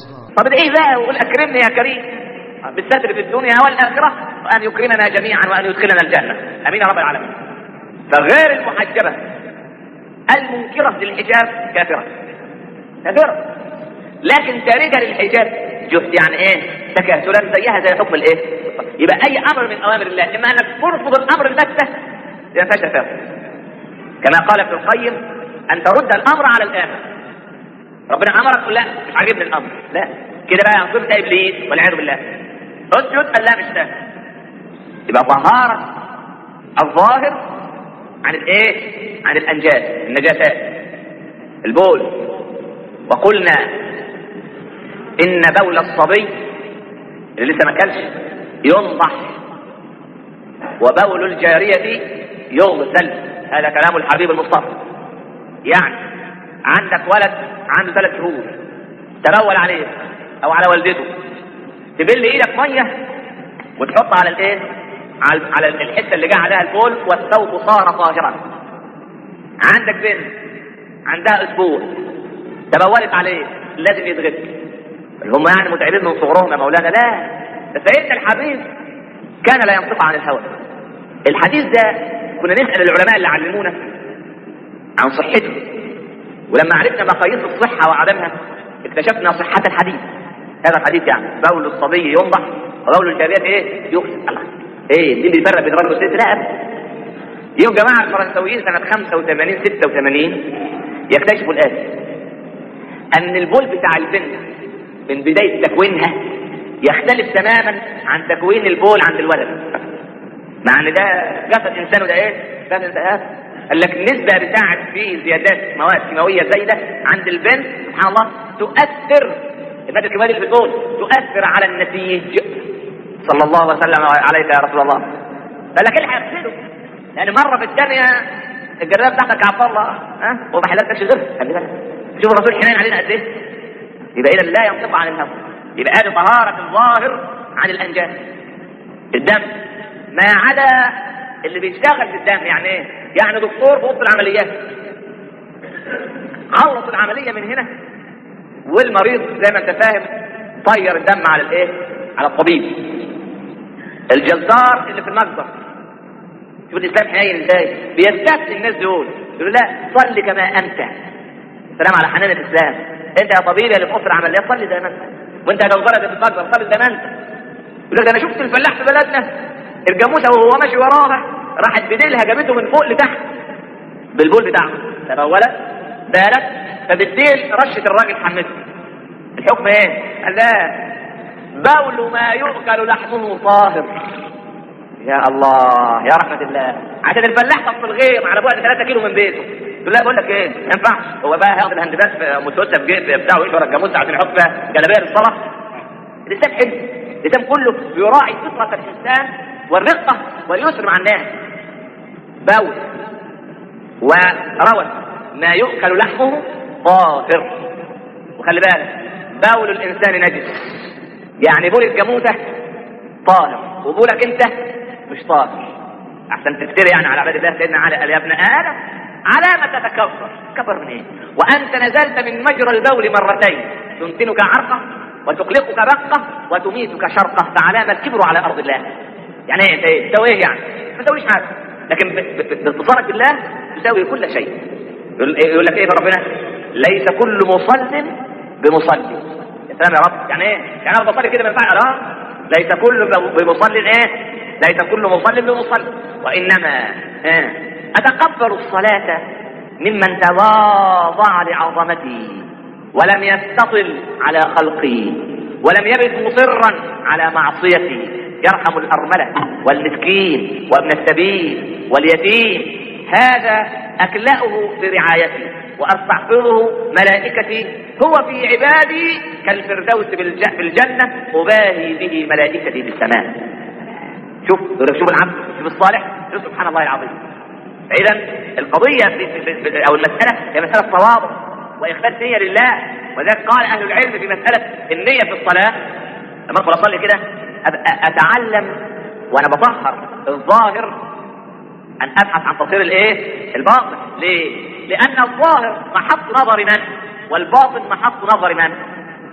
طب ايه بقى وقول اكرمني يا كريم بالستر في الدنيا والاخره وان يكرمنا جميعا وان يدخلنا الجنه امين يا رب العالمين فغير المحجبه المنكره للحجاب كافره كافره لكن تاركه للحجاب جهد يعني ايه تكاسلا زيها زي حكم الايه يبقى اي امر من اوامر الله اما انك ترفض الامر البتة يبقى فيها تفاهم كما قال ابن القيم ان ترد الامر على الامر ربنا امرك تقول لا مش عاجبني الامر لا كده بقى صرت ابليس والعياذ بالله اسجد قال لا مش فاهم يبقى طهارة الظاهر عن الايه عن الانجاس النجاسات البول وقلنا ان بول الصبي اللي لسه ما كلش ينضح وبول الجارية يغسل هذا كلام الحبيب المصطفى يعني عندك ولد عنده ثلاث شهور تبول عليه او على والدته تبل ايدك ميه وتحط على الايه على على الحته اللي جه عليها البول والثوب صار طاهرا عندك بنت عندها اسبوع تبولت عليه لازم يتغسل هم يعني متعبين من صغرهم يا مولانا لا ده سيدنا الحبيب كان لا ينطق عن الهوى الحديث ده كنا نسال العلماء اللي علمونا عن صحته ولما عرفنا مقاييس الصحه وعدمها اكتشفنا صحه الحديث هذا الحديث يعني بول الصبي ينضح وبول الجاريه ايه يغسل الله ايه دي اللي بيفرق بين الراجل والست لا أبدا. يوم جماعه الفرنسويين سنه 85 86 يكتشفوا الاتي ان البول بتاع البنت من بدايه تكوينها يختلف تماما عن تكوين البول عند الولد مع ان ده جسد انسان وده ايه جسد انسان قال لك النسبه بتاعت فيه زيادات مواد كيماويه زايده عند البنت سبحان الله تؤثر المادة الكيماوية اللي في البول تؤثر على النسيج صلى الله وسلم عليك يا رسول الله قال لك الحق يغسله لان مره في الثانيه الجراب بتاعتك يا عبد الله ها وما حللتش غيرها خلي بالك شوف الرسول حنين علينا قد ايه يبقى اذا لا ينطق عن الهوى يبقى هذه طهاره الظاهر عن الانجاس الدم ما عدا اللي بيشتغل في الدم يعني ايه يعني دكتور في اوضه العمليات خلص العمليه من هنا والمريض زي ما انت فاهم طير الدم على الايه على الطبيب الجزار اللي في المجزر شوف الاسلام حنين ازاي بيستثني الناس دول يقول لا صلي كما انت سلام على حنان الاسلام انت يا طبيب اللي في اوضه العمليات صلي زي ما انت وانت يا جزار اللي في المجزر صلي زي ما انت يقول لك انا شفت الفلاح في بلدنا الجاموسه وهو ماشي وراها راحت بديلها جابته من فوق لتحت بالبول بتاعه تبولت بالت فبالديل رشة الراجل حمته الحكم ايه؟ قال لا بول ما يؤكل لحمه طاهر يا الله يا رحمة الله عشان الفلاح طب في الغير على بعد 3 كيلو من بيته يقول لا بقول لك ايه ما ينفعش هو بقى هياخد الهندبات في مسوسه في جيب بتاعه ويمشي ورا الجاموسه عشان يحط فيها جلابيه للصلاه الانسان حلو الانسان كله يراعي فطره الانسان والرقه واليسر مع الناس بول وروى ما يؤكل لحمه طاهر وخلي بالك بول الانسان نجس يعني بول الجاموسه طاهر وبولك انت مش طاهر احسن تفتري يعني على عباد الله سيدنا علي قال يا ابن ادم على ما تتكبر كبر من ايه وانت نزلت من مجرى البول مرتين تمتنك عرقه وتقلقك بقه وتميتك شرقه فعلى ما الكبر على ارض الله يعني ايه انت ايه تسوي ايه يعني ما تسويش حاجه لكن باتصالك بالله تساوي كل شيء يقول لك ايه ربنا ليس كل مصل بمصلي يا سلام يا رب يعني ايه يعني انا بصلي كده ما ينفعش لا ليس كل بمصل ايه ليس كل مصل بمصلي وانما آه. اتقبل الصلاه ممن تواضع لعظمتي ولم يستطل على خلقي ولم يبت مصرا على معصيتي يرحم الارمله والمسكين وابن السبيل واليتيم هذا اكلأه برعايتي واستحفظه ملائكتي هو في عبادي كالفردوس في الجنة أباهي به ملائكتي في السماء شوف شوف العبد شوف الصالح شوف سبحان الله العظيم إذا القضية في في في أو المسألة هي مسألة تواضع وإخلاص نية لله ولذلك قال أهل العلم في مسألة النية في الصلاة لما أدخل أصلي كده أتعلم وأنا بطهر الظاهر أن أبحث عن تصوير الإيه؟ الباطن ليه؟ لأن الظاهر محط نظر من؟ والباطن محط نظر من؟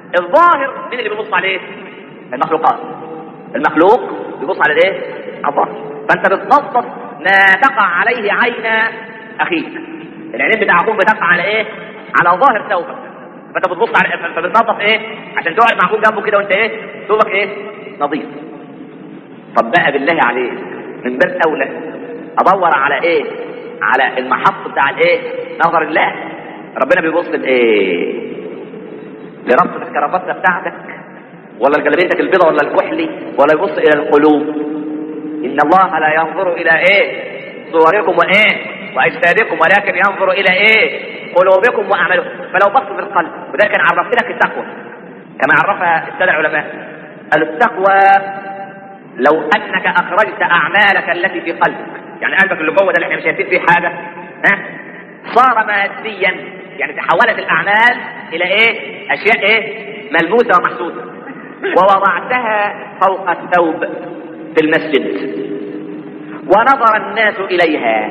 الظاهر مين اللي بيبص عليه المخلوقات المخلوق بيبص على الايه على الظاهر فانت بتنظف ما تقع عليه عين اخيك العينين بتاع اخوك بتقع على ايه على ظاهر ثوبك فانت بتبص على فبتنظف ايه عشان تقعد مع اخوك جنبه كده وانت ايه ثوبك ايه نظيف طب بقى بالله عليك من باب اولى ادور على ايه على المحط بتاع الايه نظر الله ربنا بيبص لايه لربط الكرافته بتاعتك ولا لجلبيتك البيضة ولا الكحلي ولا يبص الى القلوب ان الله لا ينظر الى ايه صوركم وايه واجسادكم ولكن ينظر الى ايه قلوبكم واعمالكم فلو بص في القلب وده كان عرفت لك التقوى كما عرفها السادة العلماء قالوا التقوى لو انك اخرجت اعمالك التي في قلبك يعني قلبك اللي جوه ده اللي احنا مش شايفين فيه حاجه ها صار ماديا يعني تحولت الاعمال الى ايه اشياء ايه ملموسه ومحسوسه ووضعتها فوق الثوب في المسجد ونظر الناس اليها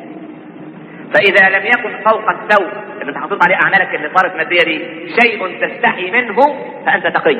فاذا لم يكن فوق الثوب اللي انت حطيت عليه اعمالك اللي صارت ماديه دي شيء تستحي منه فانت تقي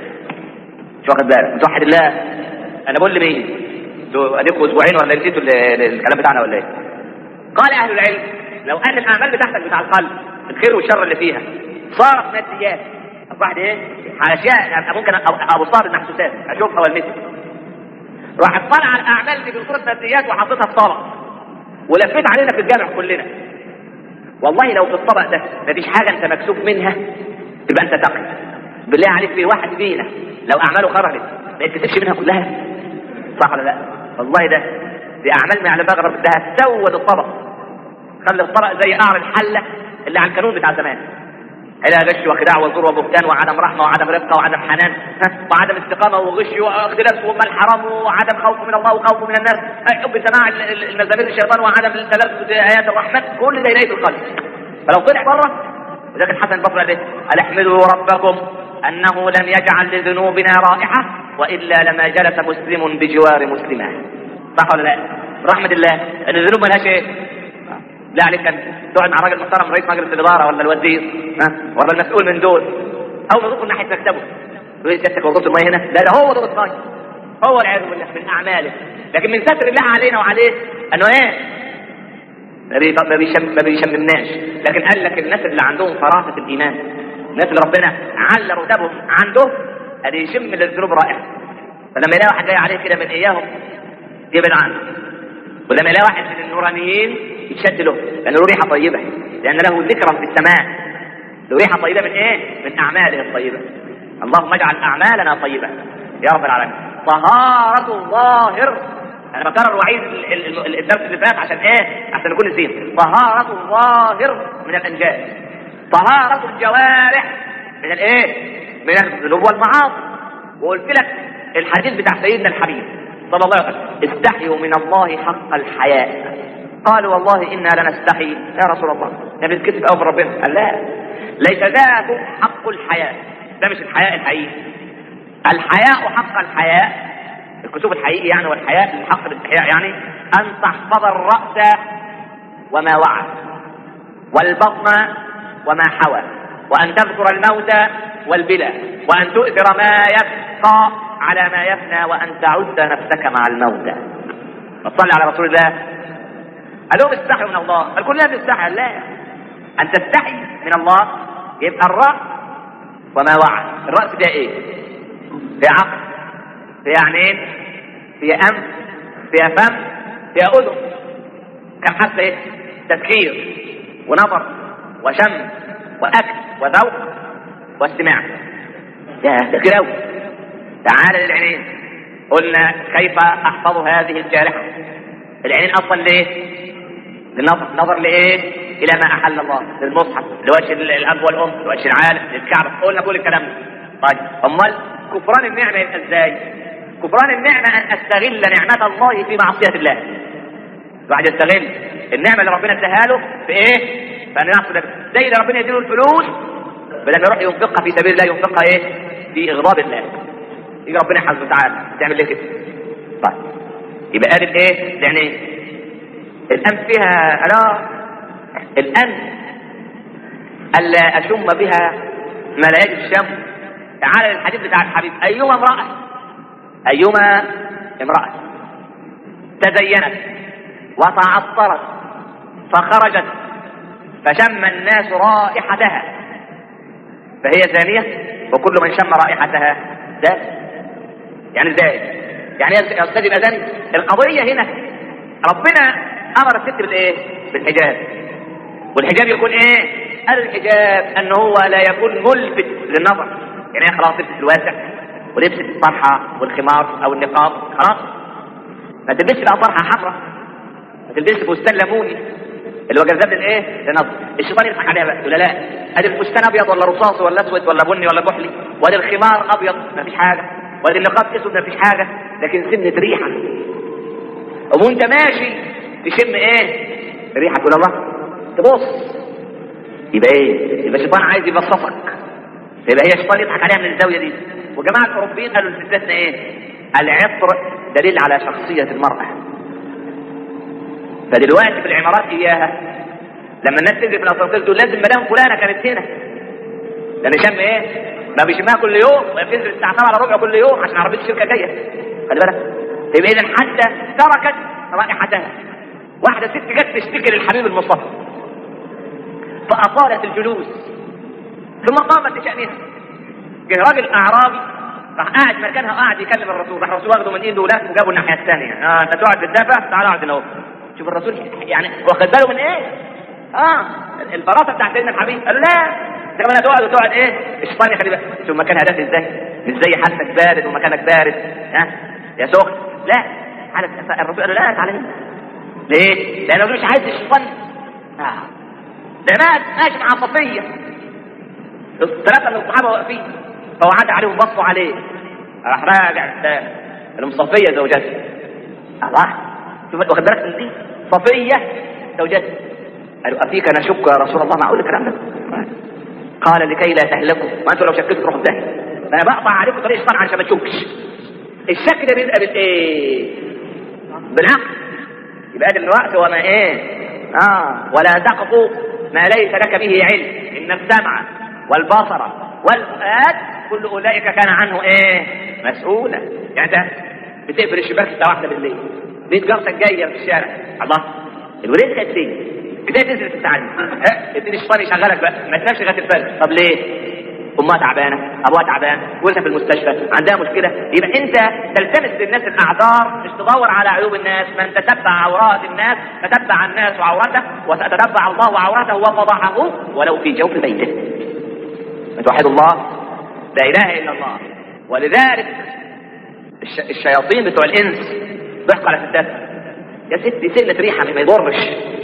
مش واخد بالك متوحد الله انا بقول لمين انتوا اديكم اسبوعين ولا نسيتوا الكلام بتاعنا ولا ايه قال اهل العلم لو ان الاعمال بتاعتك بتاع القلب الخير والشر اللي فيها صارت ماديات واحد ايه اشياء ممكن ابصار المحسوسات اشوفها والمثل راح اطلع على الاعمال دي بصوره ماديات وحطيتها في طبق ولفيت علينا في الجامع كلنا والله لو في الطبق ده مفيش حاجه انت مكسوف منها يبقى انت تقي بالله عليك في واحد فينا لو اعماله خرجت ما يتكسفش منها كلها صح ولا لا والله ده دي اعمال ما يعلم بقى ده هتسود الطبق خلي الطبق زي قعر الحله اللي على الكانون بتاع زمان إلى غش وخداع وزور وبهتان وعدم رحمة وعدم رفقة وعدم حنان وعدم استقامة وغش واختلاس ومال حرام وعدم خوف من الله وخوف من الناس حب سماع المزامير الشيطان وعدم تلذذ بآيات الرحمن كل ده يلاقي في القلب فلو طلع بره وذاك الحسن البصري قال ألا احمدوا ربكم أنه لم يجعل لذنوبنا رائحة وإلا لما جلس مسلم بجوار مسلمة صح ولا لا؟ رحمة الله أن الذنوب ملهاش إيه؟ لا عليك أن تقعد مع راجل محترم رئيس مجلس الإدارة ولا الوزير ها ولا المسؤول من دول أو ما من ناحية مكتبه تقول لي سيادتك وظيفة المية هنا لا ده هو ضغط مية هو والعياذ بالله من أعماله لكن من ستر الله علينا وعليه أنه إيه ما بيشم ما بيشممناش لكن قال لك الناس اللي عندهم فراسة الإيمان الناس اللي ربنا على رتبهم عنده ادي يشم للذنوب رائحة فلما يلاقي واحد جاي عليه كده من إياهم يبعد عنه ولما يلاقي واحد من النورانيين يتشد له لأن له ريحة طيبة لأن له ذكرا في السماء له ريحة طيبة من إيه؟ من أعماله الطيبة اللهم اجعل أعمالنا طيبة يا رب العالمين طهارة الظاهر أنا بكرر وعيد الدرس اللي فات عشان إيه؟ عشان نكون نسيم طهارة الظاهر من الأنجاز طهارة الجوارح من الإيه؟ من الذنوب والمعاصي وقلت لك الحديث بتاع سيدنا الحبيب صلى الله عليه وسلم استحيوا من الله حق الحياء قالوا والله انا لنستحي يا رسول الله يعني بنتكسف قوي من ربنا قال لا ليس ذاك حق الحياء ده مش الحياء الحقيقي الحياء حق الحياء الكسوف الحقيقي يعني والحياء الحق بالاستحياء يعني ان تحفظ الراس وما وعى والبطن وما حوى وان تذكر الموت والبلى وان تؤثر ما يبقى على ما يفنى وان تعد نفسك مع الموتى فصلي على رسول الله قال لهم استحوا من الله قال كلنا بنستحي لا ان تستحي من الله يبقى الراس وما وعى الراس ده ايه في عقل في عينين في انف في فم في اذن كم حاسه ايه تفكير ونظر وشم واكل وذوق واستماع ده تفكير قوي تعال للعينين قلنا كيف احفظ هذه الجارحه العينين اصلا ليه للنظر نظر لايه الى ما احل الله للمصحف لوجه الاب والام لوجه العالم للكعبه قلنا كل الكلام ده طيب امال كفران النعمه يبقى ازاي كفران النعمه ان استغل نعمه الله في معصيه الله الواحد يستغل النعمه اللي ربنا اداها له في ايه فان يعصي زي اللي ربنا يديله الفلوس بدل ما يروح ينفقها في سبيل الله ينفقها ايه في اغضاب الله يجي ربنا سبحانه وتعالى تعمل ايه كده طيب يبقى قال ايه يعني الأنف فيها أنا الأنف ألا أشم بها ما لا يجد الشم تعال للحديث بتاع الحبيب ايما امرأة ايما امرأة تزينت وتعطرت فخرجت فشم الناس رائحتها فهي زانية وكل من شم رائحتها ده يعني ازاي يعني يا استاذ يبقى زاني القضية هنا ربنا امر الست بالايه بالحجاب والحجاب يكون ايه قال الحجاب ان هو لا يكون ملفت للنظر يعني هي خلاص لبست الواسع ولبست الطرحه والخمار او النقاب خلاص ما تلبسش بقى طرحه حمراء ما تلبسش فستان ليموني اللي هو جذاب للايه؟ للنظر الشيطان يضحك عليها بقى يقول لا ادي الفستان ابيض ولا رصاصي ولا اسود ولا بني ولا كحلي وادي الخمار ابيض ما فيش حاجه وادي النقاب اسود ما فيش حاجه لكن سنه ريحه وانت ماشي تشم ايه؟ ريحه تقول الله تبص يبقى ايه؟ يبقى الشيطان عايز يبسطك يبقى هي الشيطان يضحك عليها من الزاويه دي وجماعه الاوروبيين قالوا الاستثناء ايه؟ العطر دليل على شخصيه المراه فدلوقتي في العمارات اياها لما الناس تجري في الاسانسير تقول لازم مدام فلانه كانت هنا لان شم ايه؟ ما بيشمها كل يوم وهي بتنزل الساعه 7 على ربع كل يوم عشان عربيه الشركه جايه خلي بالك يبقى اذا حتى تركت رائحتها واحده ست جت تشتكي للحبيب المصطفى فاطالت الجلوس ثم قامت لشانها جه راجل اعرابي راح قاعد مكانها وقاعد يكلم الرسول راح الرسول واخده من ايده ولف وجابه الناحيه الثانيه اه انت تقعد تدافع تعال اقعد هنا اهو شوف الرسول يعني واخد باله من ايه؟ اه الفراسه بتاعت سيدنا الحبيب قالوا لا ده كمان هتقعد وتقعد ايه؟ الشيطان يخلي بالك شوف مكانها ده ازاي؟ مش زي حالتك بارد ومكانك بارد ها يا سخن لا على الرسول قال له لا تعالى هنا ليه؟ لانه مش عايز الشيطان آه. ده مات ماشي مع صفيه ثلاثه من الصحابه واقفين فوعد عليهم بصوا عليه راح راجع المصفيه زوجته الله شوف واخد بالك من دي صفيه زوجته قالوا افيك نشك يا رسول الله معقول الكلام ده قال لكي لا تهلكوا ما انتوا لو شكيتوا تروحوا في انا بقطع عليكم طريق الشيطان عشان ما تشكش الشك ده بيبقى بالايه بالعقل يبقى ادي الوقت وما ايه اه ولا تقف ما ليس لك به علم ان السمع والبصر والفؤاد كل اولئك كان عنه ايه مسؤولا يعني انت بتقفل الشباك الساعه واحدة بالليل بيت جارتك جايه في الشارع الله الولاد كانت فين بدايه تنزل تتعلم ها ابتدي الشيطان يشغلك بقى ما تنامش لغايه الفجر طب ليه امها تعبانه ابوها تعبان ولسه في المستشفى عندها مشكله يبقى انت تلتمس للناس الاعذار مش تدور على عيوب الناس من تتبع عورات الناس تتبع الناس عورته وستتبع الله عورته وفضحه ولو في جوف بيته توحد الله لا اله الا الله ولذلك الش... الشياطين بتوع الانس بيحكوا على ستات يا ستي سنة ريحة ما يضرش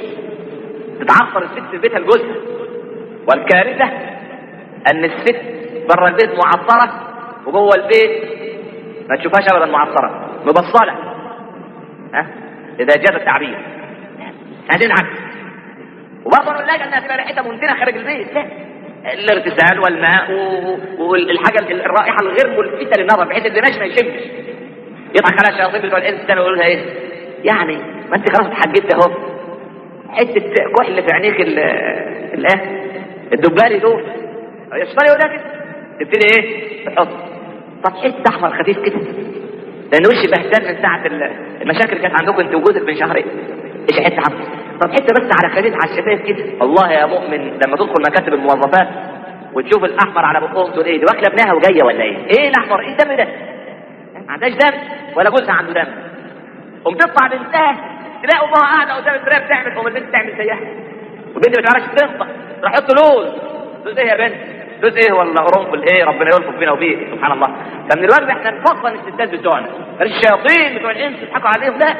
تتعصر الست في بيتها لجوزها والكارثة ان الست بره البيت معطرة وجوه البيت ما تشوفهاش ابدا معطرة مبصلة ها اذا جاز التعبير هذه العكس وبرضه نقول لك انها تبقى ريحتها منتنه خارج البيت لا الاغتسال والماء والحاجه الرائحه الغير ملفته للنظر بحيث الدماغ ما يشمش يضحك على الشياطين بتوع الانس الثاني ويقول لها ايه؟ يعني ما انت خلاص اتحجبت اهو حته كحل في عينيك الايه؟ الدبالي دول الشيطان يقول لك تبتدي ايه؟ تحط طب حته احمر خفيف كده لان وشي بهتان من ساعه المشاكل كانت عندكم انت وجوزك من شهرين ايش حته احمر طب حته بس على خليل على الشفايف كده والله يا مؤمن لما تدخل مكاتب الموظفات وتشوف الاحمر على بقهم تقول ايه دي واكله ابنها وجايه ولا ايه؟ ايه الاحمر؟ ايه الدم ده؟ ما عندهاش دم ولا جوزها عنده دم قوم تطلع بنتها تلاقي امها قاعده قدام الباب تعمل قوم البنت تعمل زيها والبنت ما تعرفش تنطق تروح تحط لوز لوز ايه يا بنت؟ لوز ايه ولا قرنفل ايه ربنا يلطف بينا وبيك سبحان الله فمن الواجب احنا نفصل الستات بتوعنا الشياطين بتوع الانس يضحكوا عليهم لا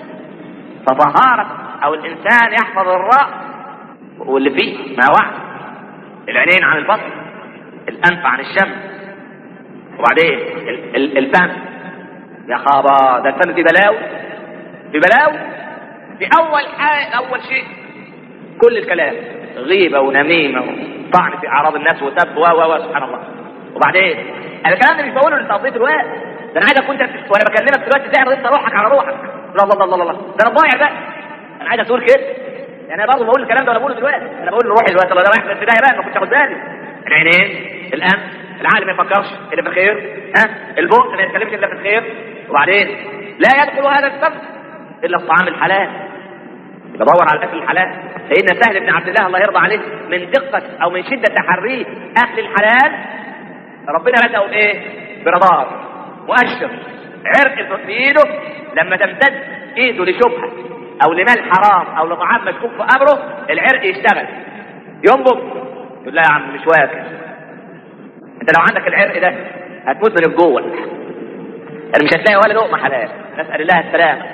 فطهارة او الانسان يحفظ الراس واللي فيه ما وعد العينين عن البصر الانف عن الشم وبعدين ال- ال- الفم يا خابا ده الفم في بلاوي في بلاوي في اول حاجة اول شيء كل الكلام غيبه ونميمه وطعن في اعراض الناس وسب و و و سبحان الله وبعدين انا الكلام ده مش بقوله لتقضيه الوقت ده انا عايز اكون انت وانا بكلمك دلوقتي تعرض انت روحك على روحك لا الله الله الله الله ده انا ضايع بقى انا عايز تقول كده يعني انا برضه بقول الكلام ده وانا بقوله دلوقتي انا بقول لروحي دلوقتي الله ده رايح في البدايه بقى ما كنتش اخد بالي العينين الانف العقل ما يفكرش الا في الخير ها البؤس ما يتكلمش الا في الخير وبعدين لا يدخل هذا السبب الا الطعام الحلال يدور على الاكل الحلال سيدنا سهل بن عبد الله الله يرضى عليه من دقه او من شده تحريه اكل الحلال ربنا رزقه بايه؟ برضار مؤشر عرق في ايده لما تمتد ايده لشبهه او لمال حرام او لطعام مشكوك في امره العرق يشتغل ينبض يقول لا يا عم مش واكل انت لو عندك العرق ده هتموت من الجوع يعني مش هتلاقي ولا لقمه حلال نسال الله السلامه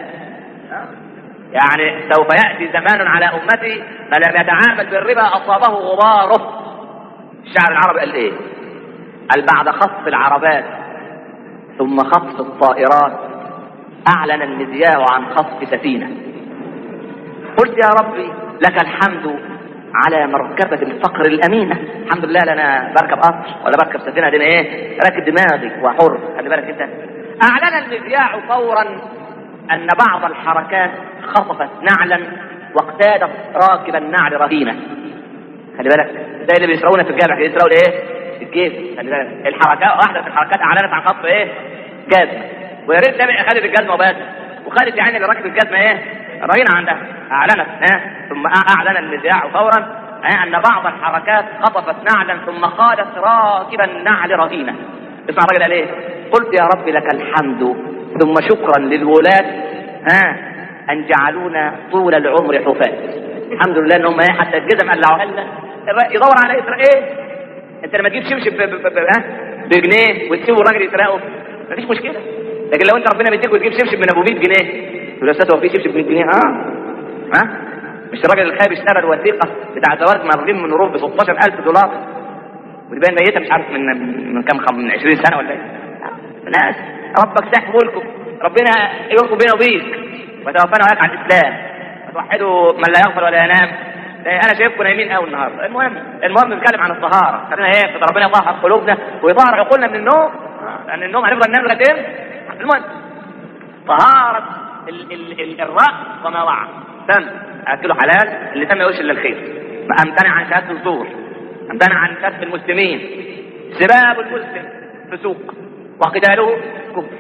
يعني سوف ياتي زمان على امتي ما لم يتعامل بالربا اصابه غباره الشعر العربي قال ايه؟ قال بعد خطف العربات ثم خطف الطائرات اعلن المذياع عن خطف سفينه قلت يا ربي لك الحمد على مركبة الفقر الأمينة الحمد لله لا أنا بركب قطر ولا بركب سفينة دي أنا إيه راكب دماغي وحر خلي بالك أنت أعلن المذياع فورا أن بعض الحركات خطفت نعلا واقتادت راكب النعل رهينة خلي بالك زي اللي بيسرقونا في الجامع يسرقوا الايه؟ الجيش خلي بالك الحركات واحدة من الحركات أعلنت عن خطف إيه؟ جزمة ويا ريت نبي خدت الجزمة وبس وخدت يعني اللي راكب الجزمة إيه؟ رهينة عندها أعلنت ها ثم أعلن المذياع فورا ها أن بعض الحركات خطفت نعلا ثم قادت راكب النعل رهينة اسمع الراجل قال إيه؟ قلت يا رب لك الحمد ثم شكرا للولاة ها أن جعلونا طول العمر حفاة الحمد لله إنهم إيه حتى الجزم قلعوها لنا يدور على إسرائيل أنت لما تجيب شبشب ب- ب- ب- ها بجنيه وتسيبه الراجل يسرقه مفيش مشكلة لكن لو أنت ربنا بيديك وتجيب شبشب من أبو 100 جنيه تقول يا أستاذ هو في شبشب ب 100 جنيه اه ها مش الراجل الخايب اشترى الوثيقة بتاع زواج مرغين من روب ب 16000 دولار ودي باين ميتة مش عارف من من كام خم- من 20 سنة ولا ايه ناس ربك ساح ملكه ربنا يلقوا بينه وبيك وتوفانا وياك على الاسلام وتوحدوا من لا يغفر ولا ينام ده انا شايفكم نايمين قوي النهارده المهم المهم نتكلم عن الطهاره خلينا ايه كده ربنا يطهر قلوبنا ويطهر عقولنا من النوم لان النوم هنفضل ننام لغايه امتى؟ المهم طهاره ال ال ال الراس وما وعى تم اكله حلال اللي تم يقولش الا الخير امتنع عن شهاده الزور امتنع عن شتم المسلمين سباب المسلم فسوق وقتاله كفر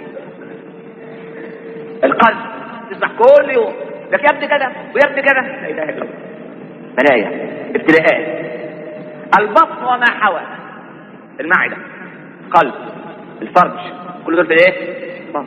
القلب تسمع كل يوم ده يا ابني كده ويا ابني كده لا اله الا الله بلايا ابتلاءات البطن وما حوى المعده قلب الفرج كل دول في ايه؟ بطن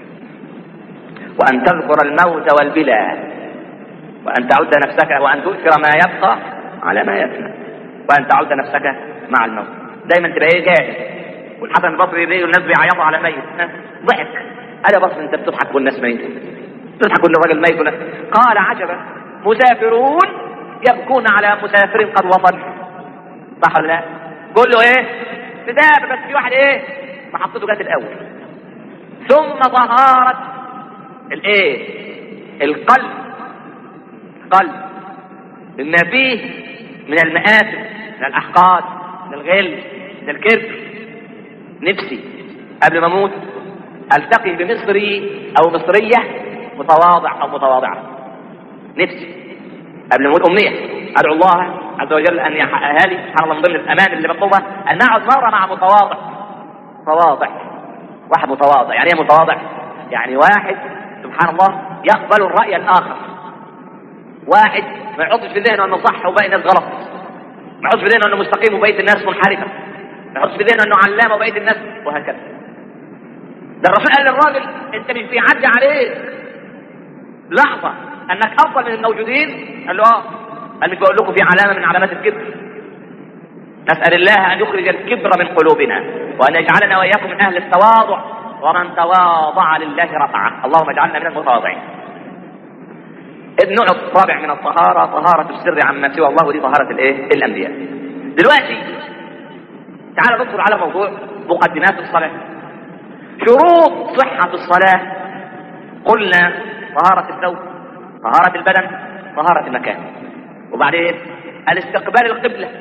وان تذكر الموت والبلا وان تعد نفسك وان تؤثر ما يبقى على ما يفنى وان تعد نفسك مع الموت دايما تبقى ايه جاهز والحسن البصري ليه الناس بيعيطوا على ميت ها؟ ضحك قال يا بصري انت بتضحك والناس ميت تضحك وان الراجل ميت ولا- قال عجبا مسافرون يبكون على مسافر قد وصل صح ولا لا؟ قول له ايه؟ مسافر بس في واحد ايه؟ محطته جت الاول ثم طهارة الايه؟ القلب قلب بما فيه من المآثم من الأحقاد من الغل من الكبر نفسي قبل ما اموت التقي بمصري او مصريه متواضع او متواضعه نفسي قبل ما اموت امنيه ادعو الله عز وجل ان يحققها لي سبحان الله من ضمن الامان اللي بطلبها ان اقعد مره مع متواضع متواضع واحد متواضع يعني ايه متواضع؟ يعني واحد سبحان الله يقبل الراي الاخر واحد ما يحطش في ذهنه انه صح وباقي الناس غلط ما يحطش في ذهنه انه مستقيم وبقيه الناس منحرفه ما يحطش في ذهنه انه علامه وبقيه الناس وهكذا ده الرسول قال للراجل انت مش بيعدي عليك لحظه انك افضل من الموجودين قال له اه قال مش بقول لكم في علامه من علامات الكبر نسال الله ان يخرج الكبر من قلوبنا وان يجعلنا واياكم من اهل التواضع ومن تواضع لله رفعه اللهم اجعلنا من المتواضعين النوع الرابع من الطهارة طهارة السر عما سوى الله ودي طهارة الايه؟ الأنبياء. دلوقتي تعال ندخل على موضوع مقدمات الصلاة. شروط صحة الصلاة قلنا طهارة الثوب، طهارة البدن، طهارة المكان. وبعدين الاستقبال القبلة.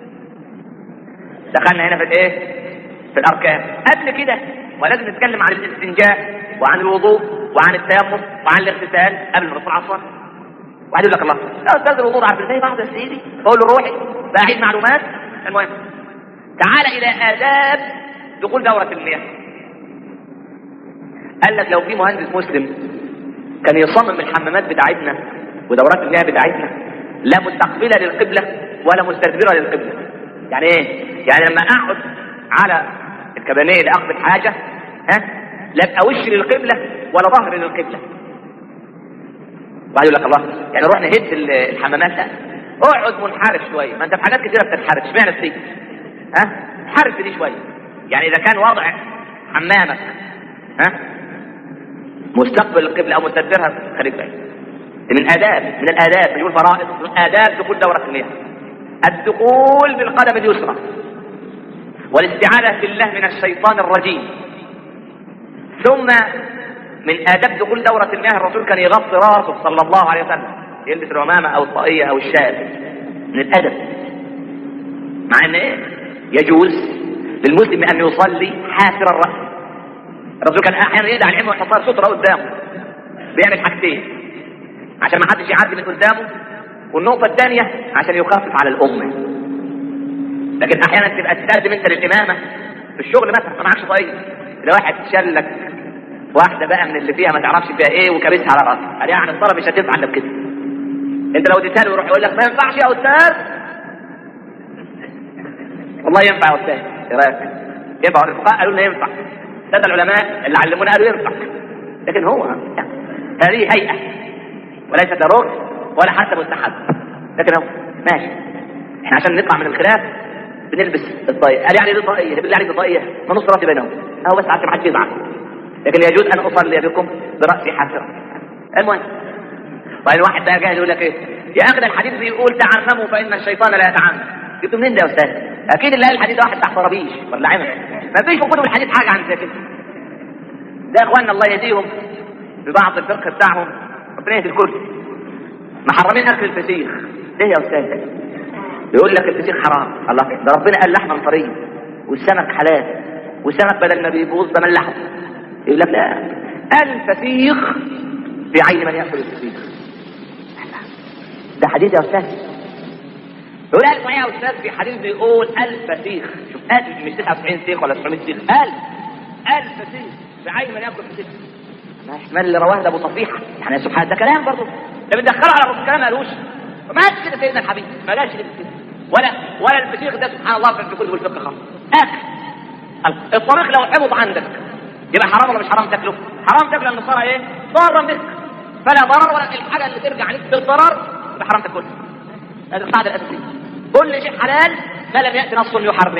دخلنا هنا في الايه؟ في الأركان. قبل كده ولازم نتكلم عن الاستنجاء وعن الوضوء وعن التيمم وعن الاغتسال قبل ما ندخل على الصلاة. وبعدين يقول لك الله لا استاذ الوضوء عارف ازاي بعض يا سيدي بقول له روحي بعيد معلومات المهم تعال الى اداب دخول دورة المياه قال لك لو في مهندس مسلم كان يصمم الحمامات بتاعتنا ودورات المياه بتاعتنا لا مستقبلة للقبلة ولا مستدبرة للقبلة يعني ايه يعني لما اقعد على الكبانيه لاخذ الحاجة ها لا ابقى وش للقبلة ولا ظهر للقبلة وبعد يقول لك الله يعني نروح نهد الحمامات لا اقعد منحرف شوية ما انت في حاجات كتيرة بتنحرف اشمعنى دي ها حرف دي شوية يعني اذا كان وضع حمامك ها مستقبل القبلة او مستدبرها خليك بعيد من اداب من الاداب مش فرائض من اداب دخول دورة المياه الدخول بالقدم اليسرى والاستعاذة بالله من الشيطان الرجيم ثم من آداب دخول دورة المياه الرسول كان يغطي راسه صلى الله عليه وسلم يلبس العمامة أو الطاقية أو الشال من الأدب مع أن إيه؟ يجوز للمسلم أن يصلي حافر الرأس الرسول كان أحيانا يدع العلم ويحطها سترة قدامه بيعمل حاجتين عشان ما حدش يعدي من قدامه والنقطة الثانية عشان يخفف على الأمة لكن أحيانا تبقى تستخدم أنت للإمامة في الشغل مثلا ما معكش طاقية إذا واحد شلك واحدة بقى من اللي فيها ما تعرفش فيها ايه وكابسها على راسها قال يعني الطلب مش هتنفع الا بكده انت لو اديتها له يروح يقول لك ما ينفعش يا استاذ والله ينفع يا استاذ ايه رايك ينفع الفقهاء قالوا لنا ينفع سادة العلماء اللي علمونا قالوا ينفع لكن هو هذه هيئة وليست ركن ولا حتى مستحب لكن هو ماشي احنا عشان نطلع من الخلاف بنلبس الطاقية قال يعني دي طاقية بالله عليك دي طاقية ما نص راسي بينهم اهو بس عشان ما حدش يزعل لكن يجوز ان اصلي بكم براسي حافرا المهم طيب الواحد بقى جاي يقول لك ايه يا اخي ده الحديث بيقول تعمموا فان الشيطان لا يتعمم جبتوا منين ده يا استاذ اكيد اللي قال الحديث ده واحد تحت طرابيش ولا عمل ما فيش في كتب الحديث حاجه عن زي كده ده يا اخواننا الله يهديهم ببعض الفقه بتاعهم ربنا يهدي الكل محرمين اكل الفسيخ ليه يا استاذ يقول لك الفسيخ حرام الله ده ربنا قال لحما طريه والسمك حلال والسمك بدل ما بيبوظ ده ملحه يقول لك لا الفسيخ في عين من ياكل الفسيخ ده حديث يا استاذ يقول قال صحيح يا استاذ في حديث بيقول الفسيخ شوف قال مش 99 سيخ ولا 900 سيخ قال الفسيخ في عين من ياكل الفسيخ ما احتمال اللي رواه ده ابو صفيحه يعني سبحان ده كلام برضه ده بتدخله على الرسول كلام قالوش ما قالش كده سيدنا الحبيب ما قالش كده ولا ولا الفسيخ ده سبحان الله في كتب الفقه خالص اكل الطبيخ لو حفظ عندك يبقى حرام ولا مش حرام تاكله؟ حرام تاكله لان صار ايه؟ ضارا بك فلا ضرر ولا الحاجه اللي ترجع عليك بالضرر يبقى حرام تاكلها. هذه القاعده الاساسيه. كل شيء حلال ما لم ياتي نص يحرم.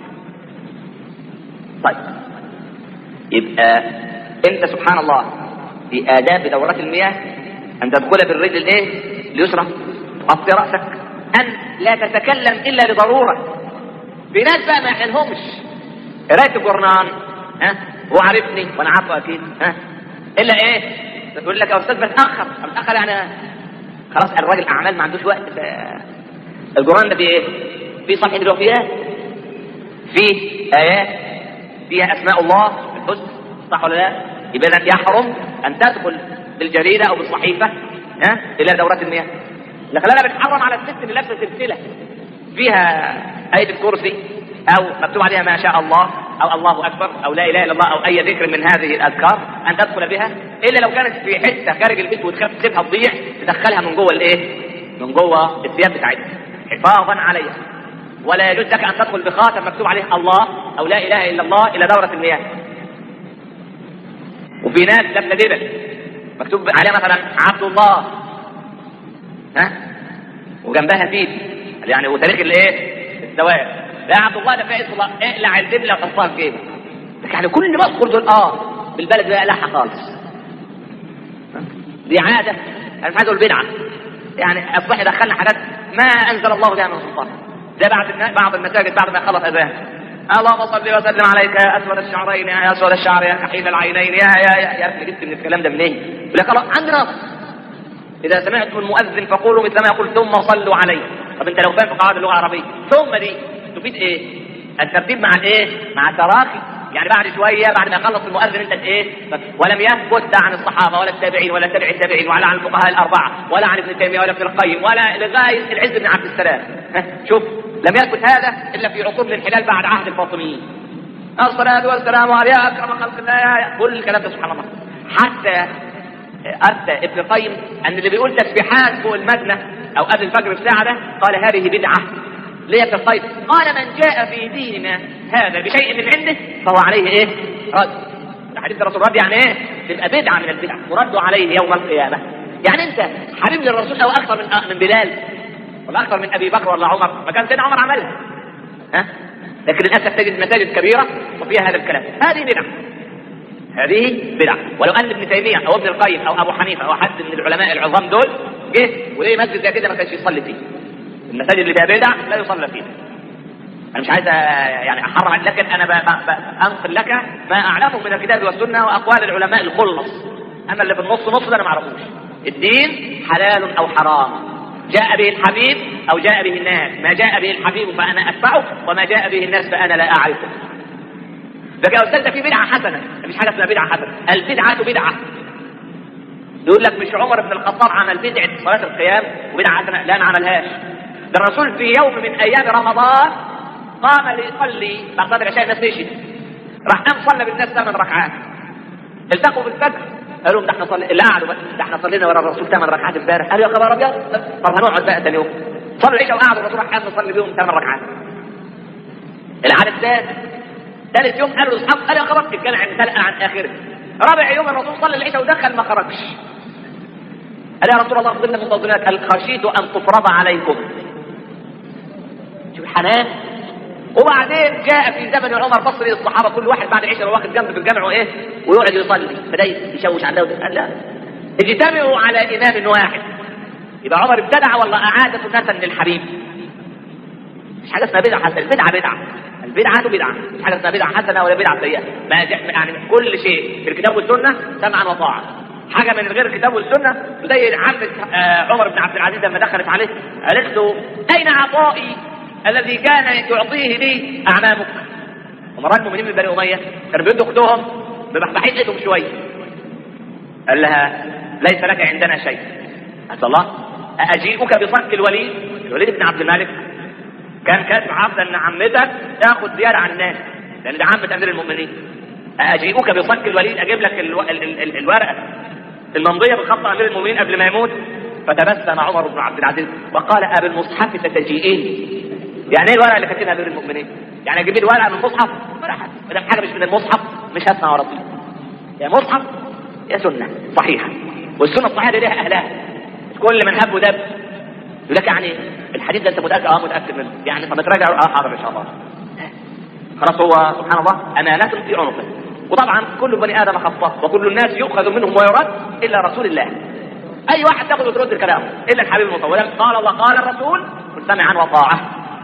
طيب يبقى انت سبحان الله في آداب دورات المياه أن تدخل بالرجل الايه؟ اليسرى تغطي رأسك أن لا تتكلم إلا لضرورة في ناس بقى ما يحلهمش قراية الجورنان ها هو عارفني وانا عارفه اكيد ها الا ايه تقول لك يا استاذ بتاخر بتاخر يعني خلاص الراجل اعمال ما عندوش وقت الجورنان ده فيه ايه في صفحه الوفيات فيه ايات فيها اسماء الله الحسن صح ولا لا يبقى اذا يحرم ان تدخل بالجريده او بالصحيفه ها الى دورات المياه لكن انا بتحرم على الست اللي لابسه سلسله فيها ايه الكرسي او مكتوب عليها ما شاء الله او الله اكبر او لا اله الا الله او اي ذكر من هذه الاذكار ان تدخل بها الا لو كانت في حته خارج البيت وتخاف تسيبها تضيع تدخلها من جوه الايه؟ من جوه الثياب بتاعتها حفاظا عليها ولا يجوز لك ان تدخل بخاتم مكتوب عليه الله او لا اله الا الله الى دوره المياه وفي ناس لابسه دبل مكتوب عليها مثلا عبد الله ها وجنبها فيل يعني وتاريخ الايه؟ الزواج لا عبد الله ده فيها اسم الله اقلع الدبله وحطها في جيبك يعني كل ما اذكر دول اه بالبلد بقى لحى خالص دي عاده انا مش عايز اقول بدعه يعني اصبح دخلنا حاجات ما انزل الله بها من سلطان ده بعد بعض المساجد بعد ما يخلص اذان اللهم صل وسلم عليك يا اسود الشعرين يا اسود الشعر يا كحيل العينين يا يا يا يا ابني جبت من الكلام ده منين؟ يقول لك الله عندنا اذا سمعتم المؤذن فقولوا مثل ما يقول ثم صلوا عليه طب انت لو فاهم في قواعد اللغه العربيه ثم دي تفيد ايه؟ الترتيب مع الايه؟ مع تراخي يعني بعد شويه بعد ما يخلص المؤذن انت ايه ولم يثبت عن الصحابه ولا التابعين ولا تابع التابعين ولا عن الفقهاء الاربعه ولا عن ابن تيميه ولا ابن القيم ولا لغايه العز بن عبد السلام شوف لم يثبت هذا الا في عصور الانحلال بعد عهد الفاطميين الصلاه والسلام على يا اكرم خلق الله يا كل الكلام ده سبحان الله حتى أفتى ابن القيم أن اللي بيقول تسبيحات فوق المدنة أو قبل الفجر بساعة ده قال هذه بدعة ليه ابن القيم قال من جاء في ديننا هذا بشيء من عنده فهو عليه إيه رد حديث الرسول رد يعني إيه تبقى بدعة من البدع ترد عليه يوم القيامة يعني أنت حبيب للرسول أو أكثر من من بلال ولا أكثر من أبي بكر ولا عمر ما كان سيدنا عمر عملها ها لكن للأسف تجد مساجد كبيرة وفيها هذا الكلام هذه بدعة هذه بدعة ولو أن ابن تيمية أو ابن القيم أو أبو حنيفة أو حد من العلماء العظام دول جه وليه مسجد زي كده ما كانش يصلي فيه المساجد اللي فيها بدع لا يصلى فيها أنا مش عايز يعني أحرم لكن أنا أنقل لك ما أعلمه من الكتاب والسنة وأقوال العلماء الخلص أما اللي في النص نص ده أنا ما أعرفوش الدين حلال أو حرام جاء به الحبيب أو جاء به الناس ما جاء به الحبيب فأنا أتبعه وما جاء به الناس فأنا لا أعرفه ده يا استاذ ده في بدعه حسنه مفيش حاجه اسمها بدعه حسنه البدعه بدعه يقول لك مش عمر بن الخطاب عمل بدعه صلاه القيام وبدعه حسنه لا ما عملهاش ده الرسول في يوم من ايام رمضان قام ليصلي بعد صلاه العشاء الناس مشيت راح قام صلى بالناس ثمان ركعات التقوا بالفجر قالوا ده احنا صلي اللي قعدوا بقى ده احنا صلينا ورا الرسول ثمان ركعات امبارح قالوا يا خبر ابيض طب هنقعد بقى ثاني يوم صلوا العشاء وقعدوا الرسول راح قام نصلي بيهم ثمان ركعات العدد الثالث ثالث يوم قالوا لاصحابه قال يا خرجت الجامع امتلأ عن اخره رابع يوم الرسول صلى العشاء ودخل ما خرجش قال يا رسول الله فضلنا منتظرينك قال خشيت ان تفرض عليكم شوف الحنان وبعدين جاء في زمن عمر بصري الصحابه كل واحد بعد العشاء واخد جنب في الجامع وايه ويقعد يصلي بدا يشوش على ده قال لا اجتمعوا على امام واحد يبقى عمر ابتدع ولا اعاد سنه للحبيب مش حاجه اسمها بدعه حسنه البدعه بدعه البدعة بدعة مش حاجة اسمها بدعة حسنة ولا بدعة سيئة ما يعني كل شيء في الكتاب والسنة سمعا وطاعة حاجة من غير الكتاب والسنة زي عمة عمر بن عبد العزيز لما دخلت عليه قالت له أين عطائي الذي كان يعطيه لي أعمامك ومرات المؤمنين من بني أمية كانوا بيدوا أختهم ببحبحين ايدهم شوية قال لها ليس لك عندنا شيء قالت الله أجيئك بصك الوليد الوليد بن عبد الملك كان كاتب عبد ان عمتك تاخد زياده عن الناس لان ده عمه امير المؤمنين اجيئك بصك الوليد اجيب لك الو... ال... ال... ال... الورقه الممضيه بخط امير المؤمنين قبل ما يموت فتبسم عمر بن عبد العزيز وقال ابي المصحف ستجيئين يعني ايه الورقه اللي كاتبها امير المؤمنين؟ يعني اجيب لي ورقه من المصحف ولا حاجه ما دام حاجه مش من المصحف مش هسمع ورا يا مصحف يا سنه صحيحه والسنه الصحيحه دي لها اهلها كل من هب ودب يقول لك يعني الحديث ده انت متاكد اه متاكد منه يعني طب تراجع اه حاضر ان شاء الله خلاص هو سبحان الله امانه في عنقه وطبعا كل بني ادم خطاء وكل الناس يؤخذ منهم ويرد الا رسول الله اي واحد تاخذ وترد الكلام الا الحبيب المصطفى قال الله قال الرسول قل سمعا وطاعه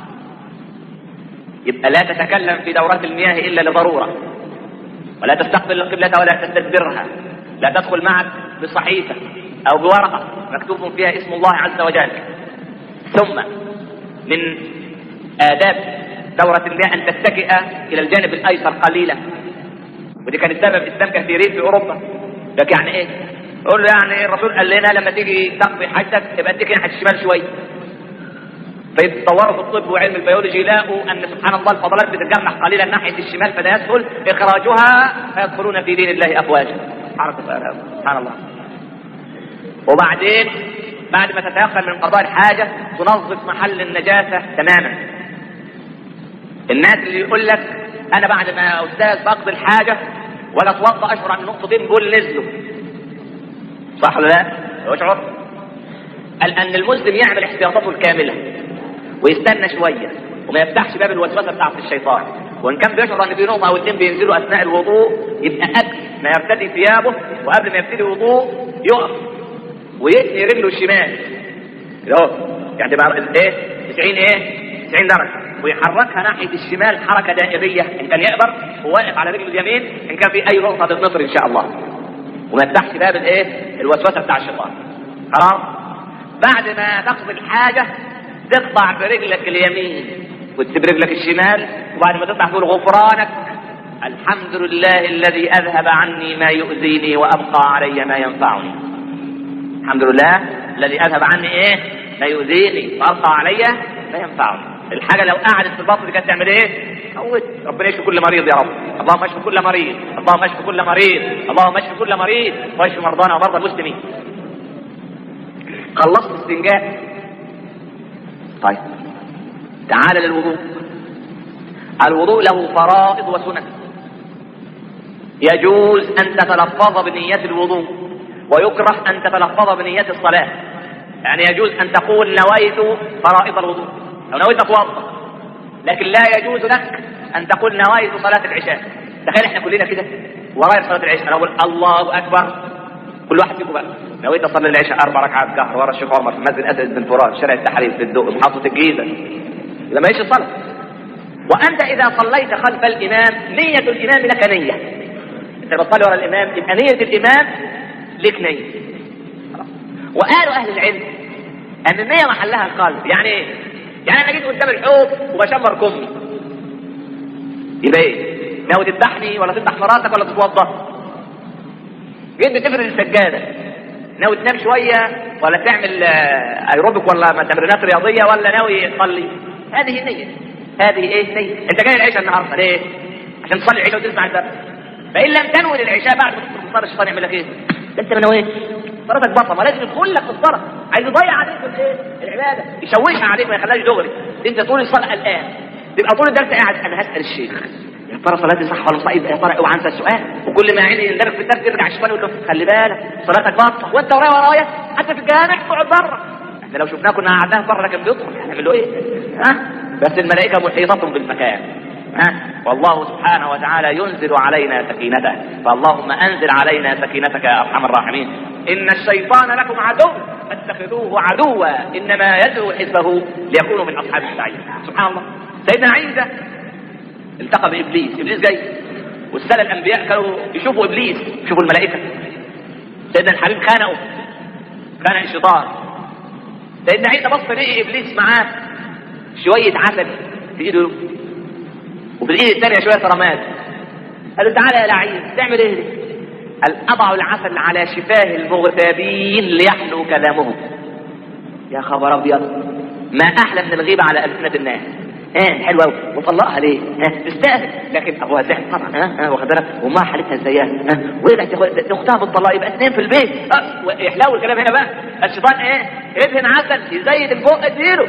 يبقى لا تتكلم في دورات المياه الا لضروره ولا تستقبل القبلة ولا تستدبرها لا تدخل معك بصحيفة أو بورقة مكتوب فيها اسم الله عز وجل ثم من آداب دورة المياه أن تتكئ إلى الجانب الأيسر قليلا ودي كانت سبب إسلام كثيرين في أوروبا لك يعني إيه؟ يقول له يعني الرسول قال لنا لما تيجي تقضي حاجتك يبقى اتكئ ناحية الشمال شوية فيتطوروا في الطب وعلم البيولوجي يلاقوا ان سبحان الله الفضلات بتتجمع قليلا ناحيه الشمال فلا يسهل اخراجها فيدخلون في دين الله افواجا حركه سبحان الله وبعدين بعد ما تتيقن من قضاء الحاجه تنظف محل النجاسه تماما الناس اللي يقول لك انا بعد ما استاذ بقضي الحاجه ولا اتوضا اشعر عن نقطتين بول نزلوا صح ولا لا؟ اشعر قال ان المسلم يعمل احتياطاته الكامله ويستنى شويه وما يفتحش باب الوسوسه بتاعت الشيطان وان كان بيشعر ان في نقطه او اتنين بينزلوا اثناء الوضوء يبقى قبل ما يرتدي ثيابه وقبل ما يبتدي وضوء يقف ويثني رجله الشمال كده اهو يعني تبقى ايه 90 ايه 90 درجه ويحركها ناحيه الشمال حركه دائريه ان كان يقدر وواقف على رجله اليمين ان كان في اي نقطه تتنطر ان شاء الله وما يفتحش باب الايه الوسوسه بتاع الشيطان خلاص بعد ما تقضي الحاجه تقطع برجلك اليمين وتسيب رجلك الشمال وبعد ما تطلع تقول غفرانك الحمد لله الذي اذهب عني ما يؤذيني وابقى علي ما ينفعني الحمد لله الذي اذهب عني ايه ما يؤذيني وابقى علي ما ينفعني الحاجه لو قعدت في البطن دي كانت تعمل ايه موت ربنا يشفي كل مريض يا رب اللهم اشفي كل مريض اللهم اشفي كل مريض اللهم اشفي كل مريض واشفي مرضانا ومرضى المسلمين خلصت استنجاء طيب تعال للوضوء الوضوء له فرائض وسنن يجوز ان تتلفظ بنية الوضوء ويكره ان تتلفظ بنية الصلاة يعني يجوز ان تقول نويت فرائض الوضوء لو نويت اتوضا لكن لا يجوز لك ان تقول نويت صلاة العشاء تخيل احنا كلنا كده ورايا صلاة العشاء انا اقول الله اكبر كل واحد فيكم بقى نويت اصلي العشاء اربع ركعات جهر ورا الشيخ عمر في مسجد اسد بن فرات شارع التحرير في الدق محافظه الجيزه اذا ما هيش الصلاه وانت اذا صليت خلف الامام نيه الامام لك نيه انت بتصلي ورا الامام يبقى نيه الامام لك نيه وقالوا اهل العلم ان النيه محلها القلب يعني ايه؟ يعني انا جيت قدام الحوض وبشمر كمي يبقى ايه؟ ناوي تذبحني ولا تذبح مراتك ولا تتوضا؟ جيت بتفرد السجادة ناوي تنام شوية ولا تعمل ايروبيك ولا تمرينات رياضية ولا ناوي تصلي هذه نية هذه ايه نية انت جاي العشاء النهاردة ليه عشان تصلي العشاء وتسمع الدرس فان لم تنوي للعشاء بعد ما تدخل الصلاة الشيطان يعمل لك ايه ده انت ما نويت صلاتك بطل ما لازم يدخل لك في الصلاة عايز يضيع عليك الايه العبادة يشوشها عليك ما يخليهاش دغري انت طول الصلاة قلقان تبقى طول الدرس قاعد انا هسأل الشيخ يا ترى صلاتي صح ولا صح يا ترى اوعى انسى السؤال وكل ما عيني يندرج في الدرس يرجع الشيطان يقول له خلي بالك صلاتك باطله وانت ورايا ورايا حتى في الجامع اقعد بره احنا لو شفناه كنا قعدناه بره لكن بيدخل هنعمل له ايه؟ ها؟ بس الملائكه محيطه بالمكان ها؟ والله سبحانه وتعالى ينزل علينا سكينته فاللهم انزل علينا سكينتك يا ارحم الراحمين ان الشيطان لكم عدو فاتخذوه عدوا انما يدعو حزبه ليكونوا من اصحاب السعير سبحان الله سيدنا عيسى التقى بابليس ابليس جاي والسنه الانبياء كانوا يشوفوا ابليس يشوفوا الملائكه سيدنا الحبيب خانقه خانق الشيطان سيدنا عيسى بص لقي ابليس معاه شويه عسل في ايده وفي الايد الثانيه شويه رماد قال له تعالى يا لعين تعمل ايه دي؟ قال اضع العسل على شفاه المغتابين ليحلو كلامهم يا خبر ابيض ما احلى من الغيبه على السنه الناس ها حلوه قوي وطلقها ليه؟ ها تستاهل لكن ابوها زعل طبعا ها ها واخد بالك وامها حالتها ازاي ها ورجعت تاخد- اختها بالطلاق يبقى اثنين في البيت اه ويحلو الكلام هنا بقى الشيطان ايه؟ ادهن عسل يزيد البق اديله